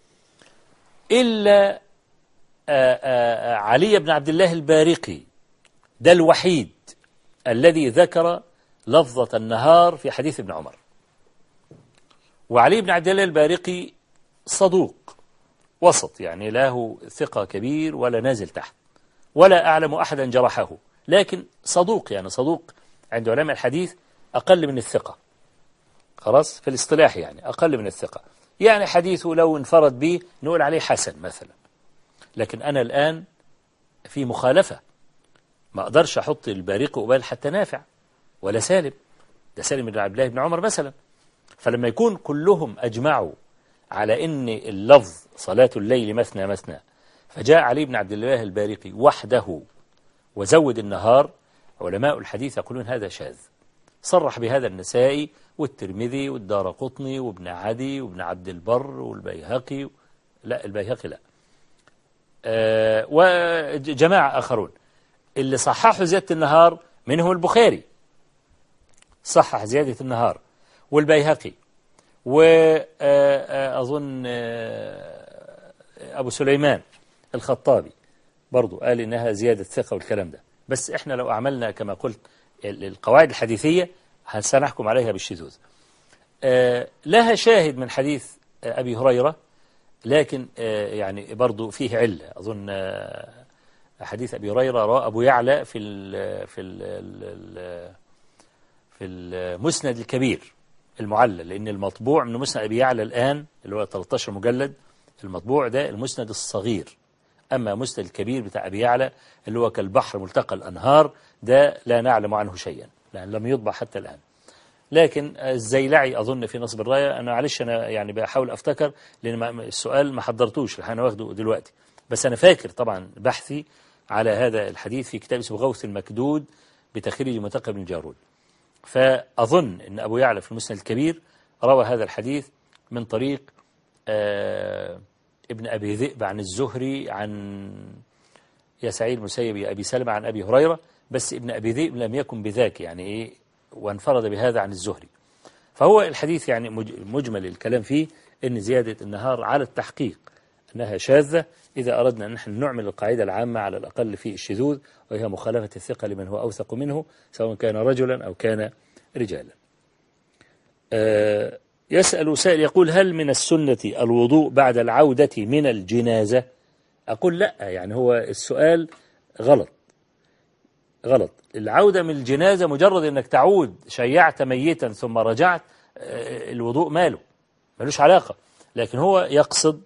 إلا آآ آآ علي بن عبد الله البارقي ده الوحيد الذي ذكر لفظة النهار في حديث ابن عمر وعلي بن عبد الله البارقي صدوق وسط يعني له ثقة كبير ولا نازل تحت ولا أعلم أحدا جرحه لكن صدوق يعني صدوق عند علماء الحديث أقل من الثقة خلاص في الاصطلاح يعني أقل من الثقة يعني حديثه لو انفرد به نقول عليه حسن مثلا لكن أنا الآن في مخالفة ما أقدرش أحط البارق قبال حتى نافع ولا سالم ده سالم بن عبد الله بن عمر مثلا فلما يكون كلهم أجمعوا على أن اللفظ صلاة الليل مثنى مثنى فجاء علي بن عبد الله البارقي وحده وزود النهار علماء الحديث يقولون هذا شاذ صرح بهذا النسائي والترمذي والدار قطني وابن عدي وابن عبد البر والبيهقي لا البيهقي لا آه وجماعة آخرون اللي صححوا زيادة النهار منهم البخاري صحح زيادة النهار والبيهقي وأظن أبو سليمان الخطابي برضو قال إنها زيادة ثقة والكلام ده بس إحنا لو أعملنا كما قلت القواعد الحديثية سنحكم عليها بالشذوذ لها شاهد من حديث أبي هريرة لكن يعني برضو فيه علة أظن حديث أبي هريرة رأى أبو يعلى في ال في ال في المسند الكبير المعلل لأن المطبوع من مسند أبي يعلى الآن اللي هو 13 مجلد المطبوع ده المسند الصغير أما مسند الكبير بتاع أبي يعلى اللي هو كالبحر ملتقى الأنهار ده لا نعلم عنه شيئا لأن لم يطبع حتى الآن لكن الزيلعي أظن في نصب الراية أنا معلش أنا يعني بحاول أفتكر لأن السؤال ما حضرتوش أنا واخده دلوقتي بس أنا فاكر طبعا بحثي على هذا الحديث في كتاب اسمه غوث المكدود بتخريج منتقى بن جارود فأظن أن أبو يعلى في المسند الكبير روى هذا الحديث من طريق آه ابن أبي ذئب عن الزهري عن يا سعيد المسيب يا أبي سلمة عن أبي هريرة بس ابن أبي ذئب لم يكن بذاك يعني إيه وانفرد بهذا عن الزهري فهو الحديث يعني مجمل الكلام فيه أن زيادة النهار على التحقيق أنها شاذة إذا أردنا أن نحن نعمل القاعدة العامة على الأقل في الشذوذ وهي مخالفة الثقة لمن هو أوثق منه سواء كان رجلا أو كان رجالا أه يسأل سائل يقول هل من السنة الوضوء بعد العودة من الجنازة أقول لا يعني هو السؤال غلط غلط العودة من الجنازة مجرد أنك تعود شيعت ميتا ثم رجعت أه الوضوء ماله ملوش علاقة لكن هو يقصد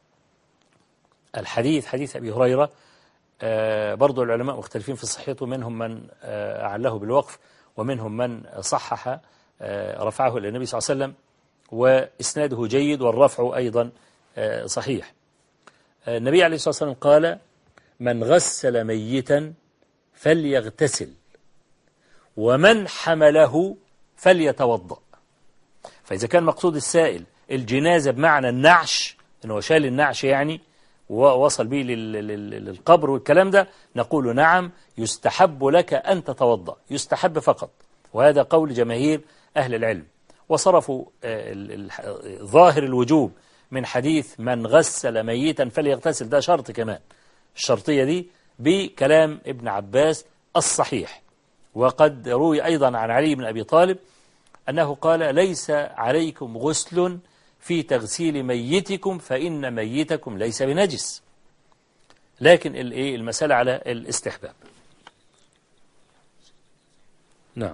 الحديث حديث أبي هريرة آه برضو العلماء مختلفين في صحته منهم من آه أعله بالوقف ومنهم من صحح آه رفعه إلى النبي صلى الله عليه وسلم وإسناده جيد والرفع أيضا صحيح النبي عليه الصلاة والسلام قال من غسل ميتا فليغتسل ومن حمله فليتوضأ فإذا كان مقصود السائل الجنازة بمعنى النعش أنه شال النعش يعني ووصل به للقبر والكلام ده نقول نعم يستحب لك أن تتوضأ يستحب فقط وهذا قول جماهير أهل العلم وصرفوا ظاهر الوجوب من حديث من غسل ميتا فليغتسل ده شرط كمان الشرطية دي بكلام ابن عباس الصحيح وقد روي أيضا عن علي بن أبي طالب أنه قال ليس عليكم غسل في تغسيل ميتكم فإن ميتكم ليس بنجس لكن المسألة على الاستحباب نعم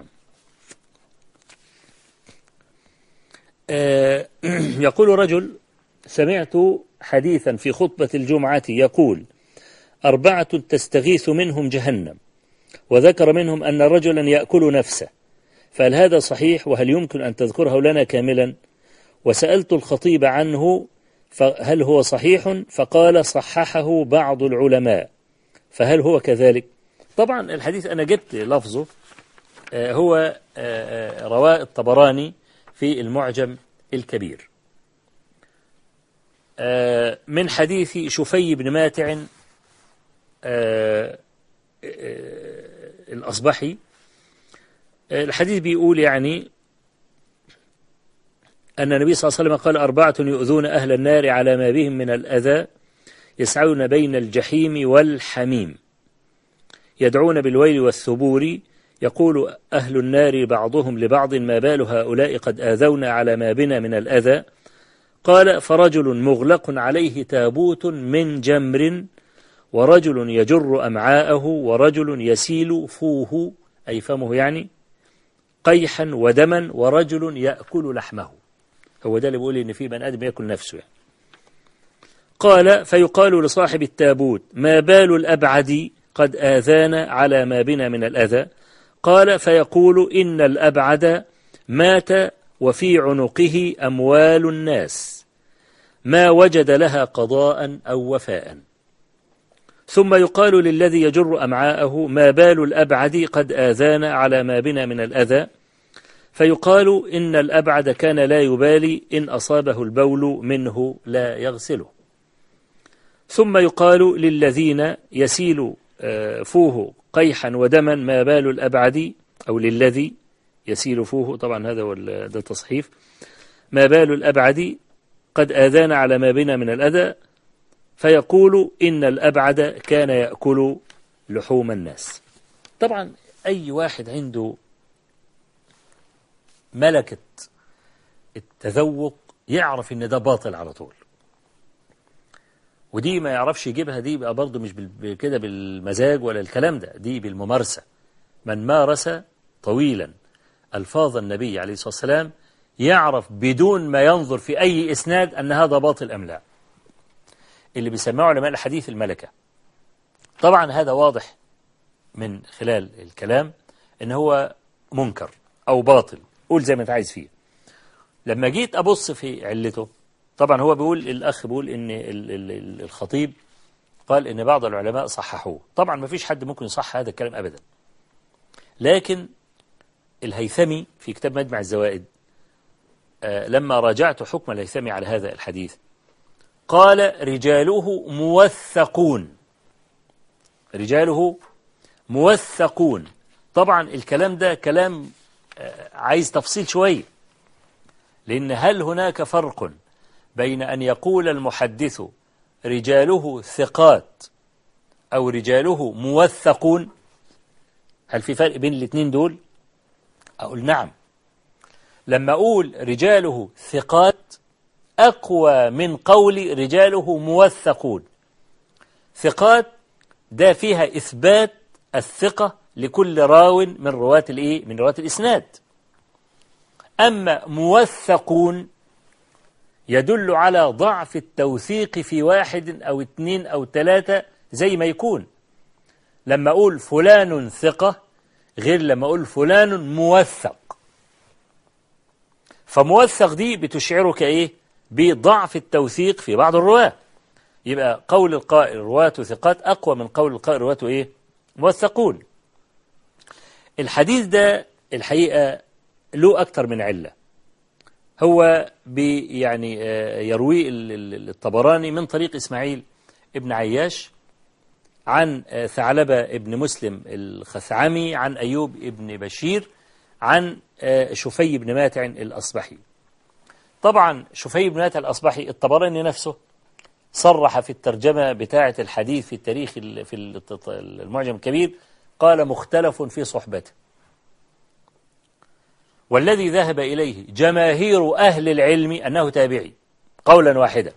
آه يقول رجل سمعت حديثا في خطبة الجمعة يقول أربعة تستغيث منهم جهنم وذكر منهم أن رجلا يأكل نفسه فهل هذا صحيح وهل يمكن أن تذكره لنا كاملا وسألت الخطيب عنه فهل هو صحيح فقال صححه بعض العلماء فهل هو كذلك طبعا الحديث أنا جبت لفظه آه هو رواه الطبراني في المعجم الكبير آه، من حديث شفي بن ماتع آه، آه، الأصبحي آه، الحديث بيقول يعني أن النبي صلى الله عليه وسلم قال أربعة يؤذون أهل النار على ما بهم من الأذى يسعون بين الجحيم والحميم يدعون بالويل والثبور يقول أهل النار بعضهم لبعض ما بال هؤلاء قد آذونا على ما بنا من الأذى قال فرجل مغلق عليه تابوت من جمر ورجل يجر أمعاءه ورجل يسيل فوه أي فمه يعني قيحا ودما ورجل يأكل لحمه هو ده اللي بيقول إن في بني آدم يأكل نفسه يعني. قال فيقال لصاحب التابوت ما بال الأبعد قد آذانا على ما بنا من الأذى قال فيقول إن الأبعد مات وفي عنقه أموال الناس ما وجد لها قضاء أو وفاء ثم يقال للذي يجر أمعاءه ما بال الأبعد قد آذانا على ما بنا من الأذى فيقال إن الأبعد كان لا يبالي إن أصابه البول منه لا يغسله ثم يقال للذين يسيل آه، فوه قيحا ودما ما بال الأبعد أو للذي يسيل فوه طبعا هذا هو ال- ده التصحيف ما بال الأبعد قد آذانا على ما بنا من الأذى فيقول إن الأبعد كان يأكل لحوم الناس طبعا أي واحد عنده ملكة التذوق يعرف إن ده باطل على طول ودي ما يعرفش يجيبها دي بقى برضه مش بال- كده بالمزاج ولا الكلام ده دي بالممارسة من مارس طويلا ألفاظ النبي عليه الصلاة والسلام يعرف بدون ما ينظر في أي إسناد أن هذا باطل أم لا اللي بيسمعه علماء الحديث الملكة طبعا هذا واضح من خلال الكلام ان هو منكر او باطل قول زي ما انت عايز فيه لما جيت ابص في علته طبعا هو بيقول الاخ بيقول ان ال- ال- ال- الخطيب قال ان بعض العلماء صححوه طبعا ما فيش حد ممكن يصح هذا الكلام ابدا لكن الهيثمي في كتاب مجمع الزوائد آه، لما راجعت حكم الهيثمي على هذا الحديث قال رجاله موثقون رجاله موثقون طبعا الكلام ده كلام آه، عايز تفصيل شوية لأن هل هناك فرق بين أن يقول المحدث رجاله ثقات أو رجاله موثقون هل في فرق بين الاثنين دول أقول نعم لما أقول رجاله ثقات أقوى من قول رجاله موثقون ثقات ده فيها إثبات الثقة لكل راو من رواة الإيه؟ من رواة الإسناد أما موثقون يدل على ضعف التوثيق في واحد أو اثنين أو ثلاثة زي ما يكون لما أقول فلان ثقة غير لما أقول فلان موثق فموثق دي بتشعرك إيه بضعف التوثيق في بعض الرواة يبقى قول القائل رواة ثقات أقوى من قول القائل رواة إيه موثقون الحديث ده الحقيقة له أكتر من علة هو بي يعني آه، يروي ال- ال- الطبراني من طريق إسماعيل ابن عياش عن آه، ثعلبة ابن مسلم الخثعمي عن أيوب ابن بشير عن آه، شفي بن ماتع الأصبحي طبعا شفي بن ماتع الأصبحي الطبراني نفسه صرح في الترجمة بتاعة الحديث في التاريخ ال- في الت- المعجم الكبير قال مختلف في صحبته والذي ذهب إليه جماهير أهل العلم أنه تابعي قولا واحدا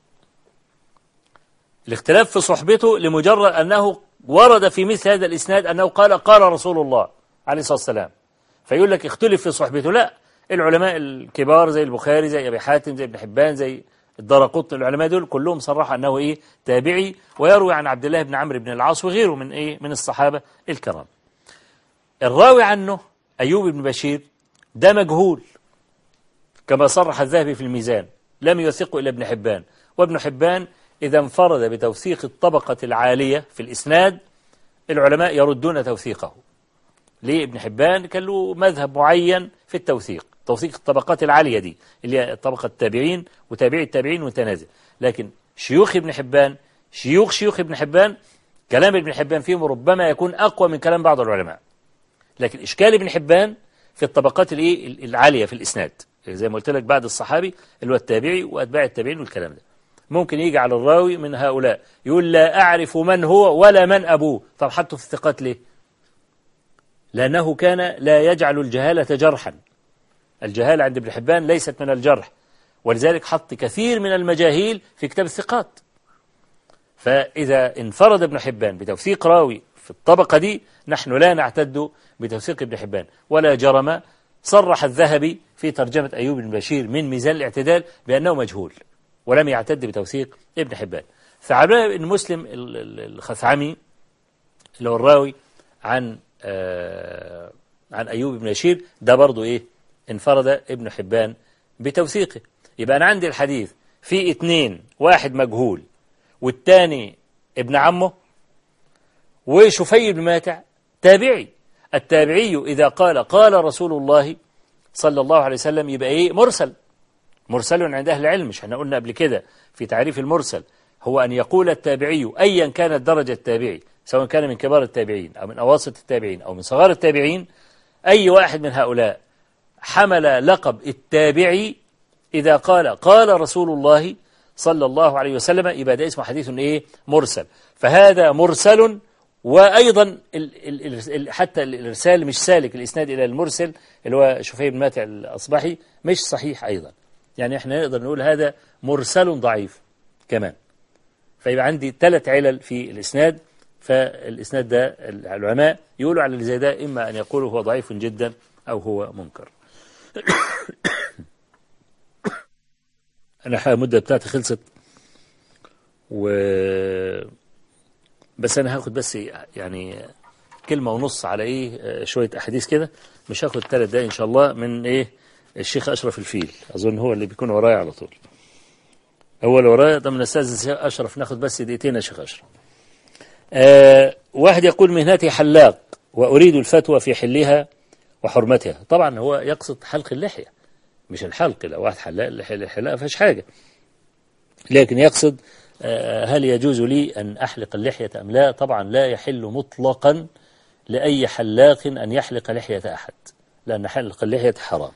الاختلاف في صحبته لمجرد أنه ورد في مثل هذا الإسناد أنه قال قال رسول الله عليه الصلاة والسلام فيقول لك اختلف في صحبته لا العلماء الكبار زي البخاري زي أبي حاتم زي ابن حبان زي الدرقطني العلماء دول كلهم صرحوا أنه إيه تابعي ويروي عن عبد الله بن عمرو بن العاص وغيره من إيه من الصحابة الكرام الراوي عنه أيوب بن بشير ده مجهول كما صرح الذهبي في الميزان لم يوثقه إلا ابن حبان وابن حبان إذا انفرد بتوثيق الطبقة العالية في الإسناد العلماء يردون توثيقه ليه ابن حبان كان له مذهب معين في التوثيق توثيق الطبقات العالية دي اللي هي طبقة التابعين وتابعي التابعين والتنازل لكن شيوخ ابن حبان شيوخ شيوخ ابن حبان كلام ابن حبان فيهم ربما يكون أقوى من كلام بعض العلماء لكن إشكال ابن حبان في الطبقات الايه العالية في الإسناد زي ما قلت لك بعد الصحابي اللي هو التابعي وأتباع التابعين والكلام ده ممكن يجي على الراوي من هؤلاء يقول لا أعرف من هو ولا من أبوه طب حطه في الثقات ليه لأنه كان لا يجعل الجهالة جرحا الجهالة عند ابن حبان ليست من الجرح ولذلك حط كثير من المجاهيل في كتاب الثقات فإذا انفرد ابن حبان بتوثيق راوي في الطبقة دي نحن لا نعتد بتوثيق ابن حبان ولا جرم صرح الذهبي في ترجمة أيوب بن بشير من ميزان الاعتدال بأنه مجهول ولم يعتد بتوثيق ابن حبان فعلى بن مسلم الخثعمي اللي هو الراوي عن آه عن أيوب بن بشير ده برضو إيه انفرد ابن حبان بتوثيقه يبقى أنا عندي الحديث في اتنين واحد مجهول والتاني ابن عمه وشفي بن ماتع تابعي التابعي إذا قال قال رسول الله صلى الله عليه وسلم يبقى إيه مرسل مرسل عند أهل العلم مش احنا قلنا قبل كده في تعريف المرسل هو أن يقول التابعي أيا كانت درجة التابعي سواء كان من كبار التابعين أو من أواسط التابعين أو من صغار التابعين أي واحد من هؤلاء حمل لقب التابعي إذا قال قال رسول الله صلى الله عليه وسلم يبقى ده اسمه حديث إيه مرسل فهذا مرسل وأيضا ال ال ال حتى الإرسال مش سالك الإسناد إلى المرسل اللي هو شفيع بن ماتع الأصبحي مش صحيح أيضا يعني احنا نقدر نقول هذا مرسل ضعيف كمان فيبقى عندي ثلاث علل في الإسناد فالإسناد ده العلماء يقولوا على اللي زي ده إما أن يقولوا هو ضعيف جدا أو هو منكر أنا المدة بتاعتي خلصت و بس أنا هاخد بس يعني كلمة ونص على إيه شوية أحاديث كده مش هاخد ثلاث دقايق إن شاء الله من إيه الشيخ أشرف الفيل أظن هو اللي بيكون ورايا على طول هو اللي ورايا طب نستاذن أشرف ناخد بس دقيقتين يا شيخ أشرف آه واحد يقول مهنتي حلاق وأريد الفتوى في حلها وحرمتها طبعا هو يقصد حلق اللحية مش الحلق لو واحد حلاق الحلاقة ما فيهاش حاجة لكن يقصد آه هل يجوز لي أن أحلق اللحية أم لا طبعا لا يحل مطلقا لأي حلاق أن يحلق لحية أحد لأن حلق اللحية حرام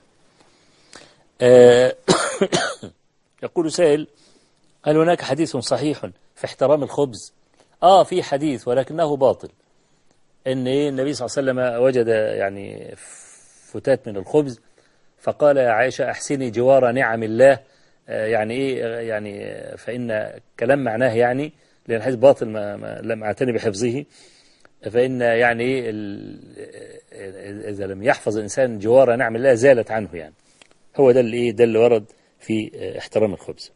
آه يقول سائل هل هناك حديث صحيح في احترام الخبز آه في حديث ولكنه باطل ان إيه النبي صلى الله عليه وسلم وجد يعني فتات من الخبز فقال يا عائشة أحسني جوار نعم الله آه يعني إيه يعني فإن كلام معناه يعني لأن الحديث باطل ما, ما لم أعتني بحفظه فإن يعني إيه إذا لم يحفظ الإنسان جوار نعم الله زالت عنه يعني هو ده اللي إيه ده اللي ورد في احترام الخبز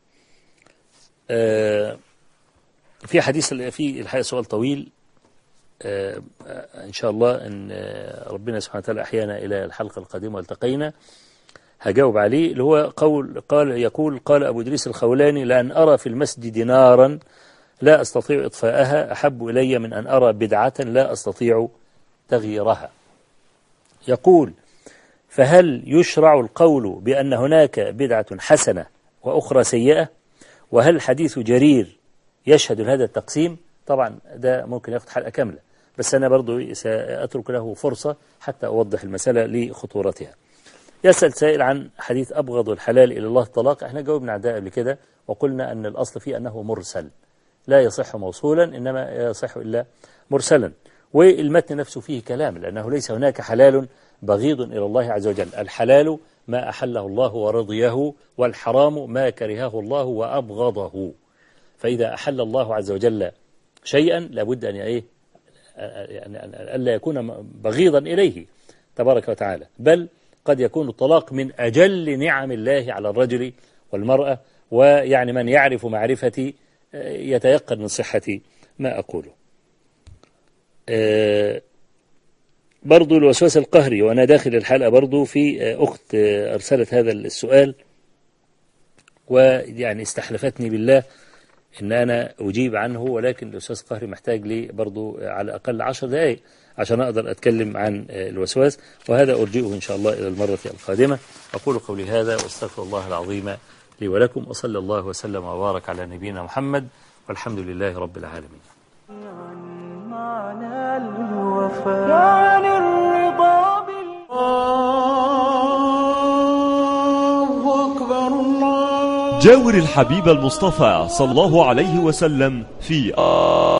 آه في حديث في الحقيقة سؤال طويل آه إن شاء الله أن ربنا سبحانه وتعالى أحيانا إلى الحلقة القادمة والتقينا هجاوب عليه اللي هو قول قال يقول قال أبو إدريس الخولاني لأن أرى في المسجد نارا لا أستطيع إطفاءها أحب إلي من أن أرى بدعة لا أستطيع تغييرها يقول فهل يشرع القول بأن هناك بدعة حسنة وأخرى سيئة وهل حديث جرير يشهد هذا التقسيم طبعا ده ممكن ياخد حلقة كاملة بس أنا برضو سأترك له فرصة حتى أوضح المسألة لخطورتها يسأل سائل عن حديث أبغض الحلال إلى الله الطلاق احنا جاوبنا على ده قبل كده وقلنا أن الأصل فيه أنه مرسل لا يصح موصولا إنما يصح إلا مرسلا والمتن نفسه فيه كلام لأنه ليس هناك حلال بغيض إلى الله عز وجل الحلال ما أحله الله ورضيه والحرام ما كرهه الله وأبغضه فإذا أحل الله عز وجل شيئا لابد أن إيه ألا يكون بغيضا إليه تبارك وتعالى بل قد يكون الطلاق من أجل نعم الله على الرجل والمرأة ويعني من يعرف معرفتي يتيقن من صحة ما أقوله برضو الوسواس القهري وأنا داخل الحلقة برضو في أخت أرسلت هذا السؤال ويعني استحلفتني بالله إن أنا أجيب عنه ولكن الوسواس القهري محتاج لي برضو على الأقل عشر دقائق عشان أقدر أتكلم عن الوسواس وهذا أرجئه إن شاء الله إلى المرة القادمة أقول قولي هذا واستغفر الله العظيم لي ولكم وصلى الله وسلم وبارك على نبينا محمد والحمد لله رب العالمين معنى الوفاء عن الرضا بال جاور الحبيب المصطفى صلى الله عليه وسلم في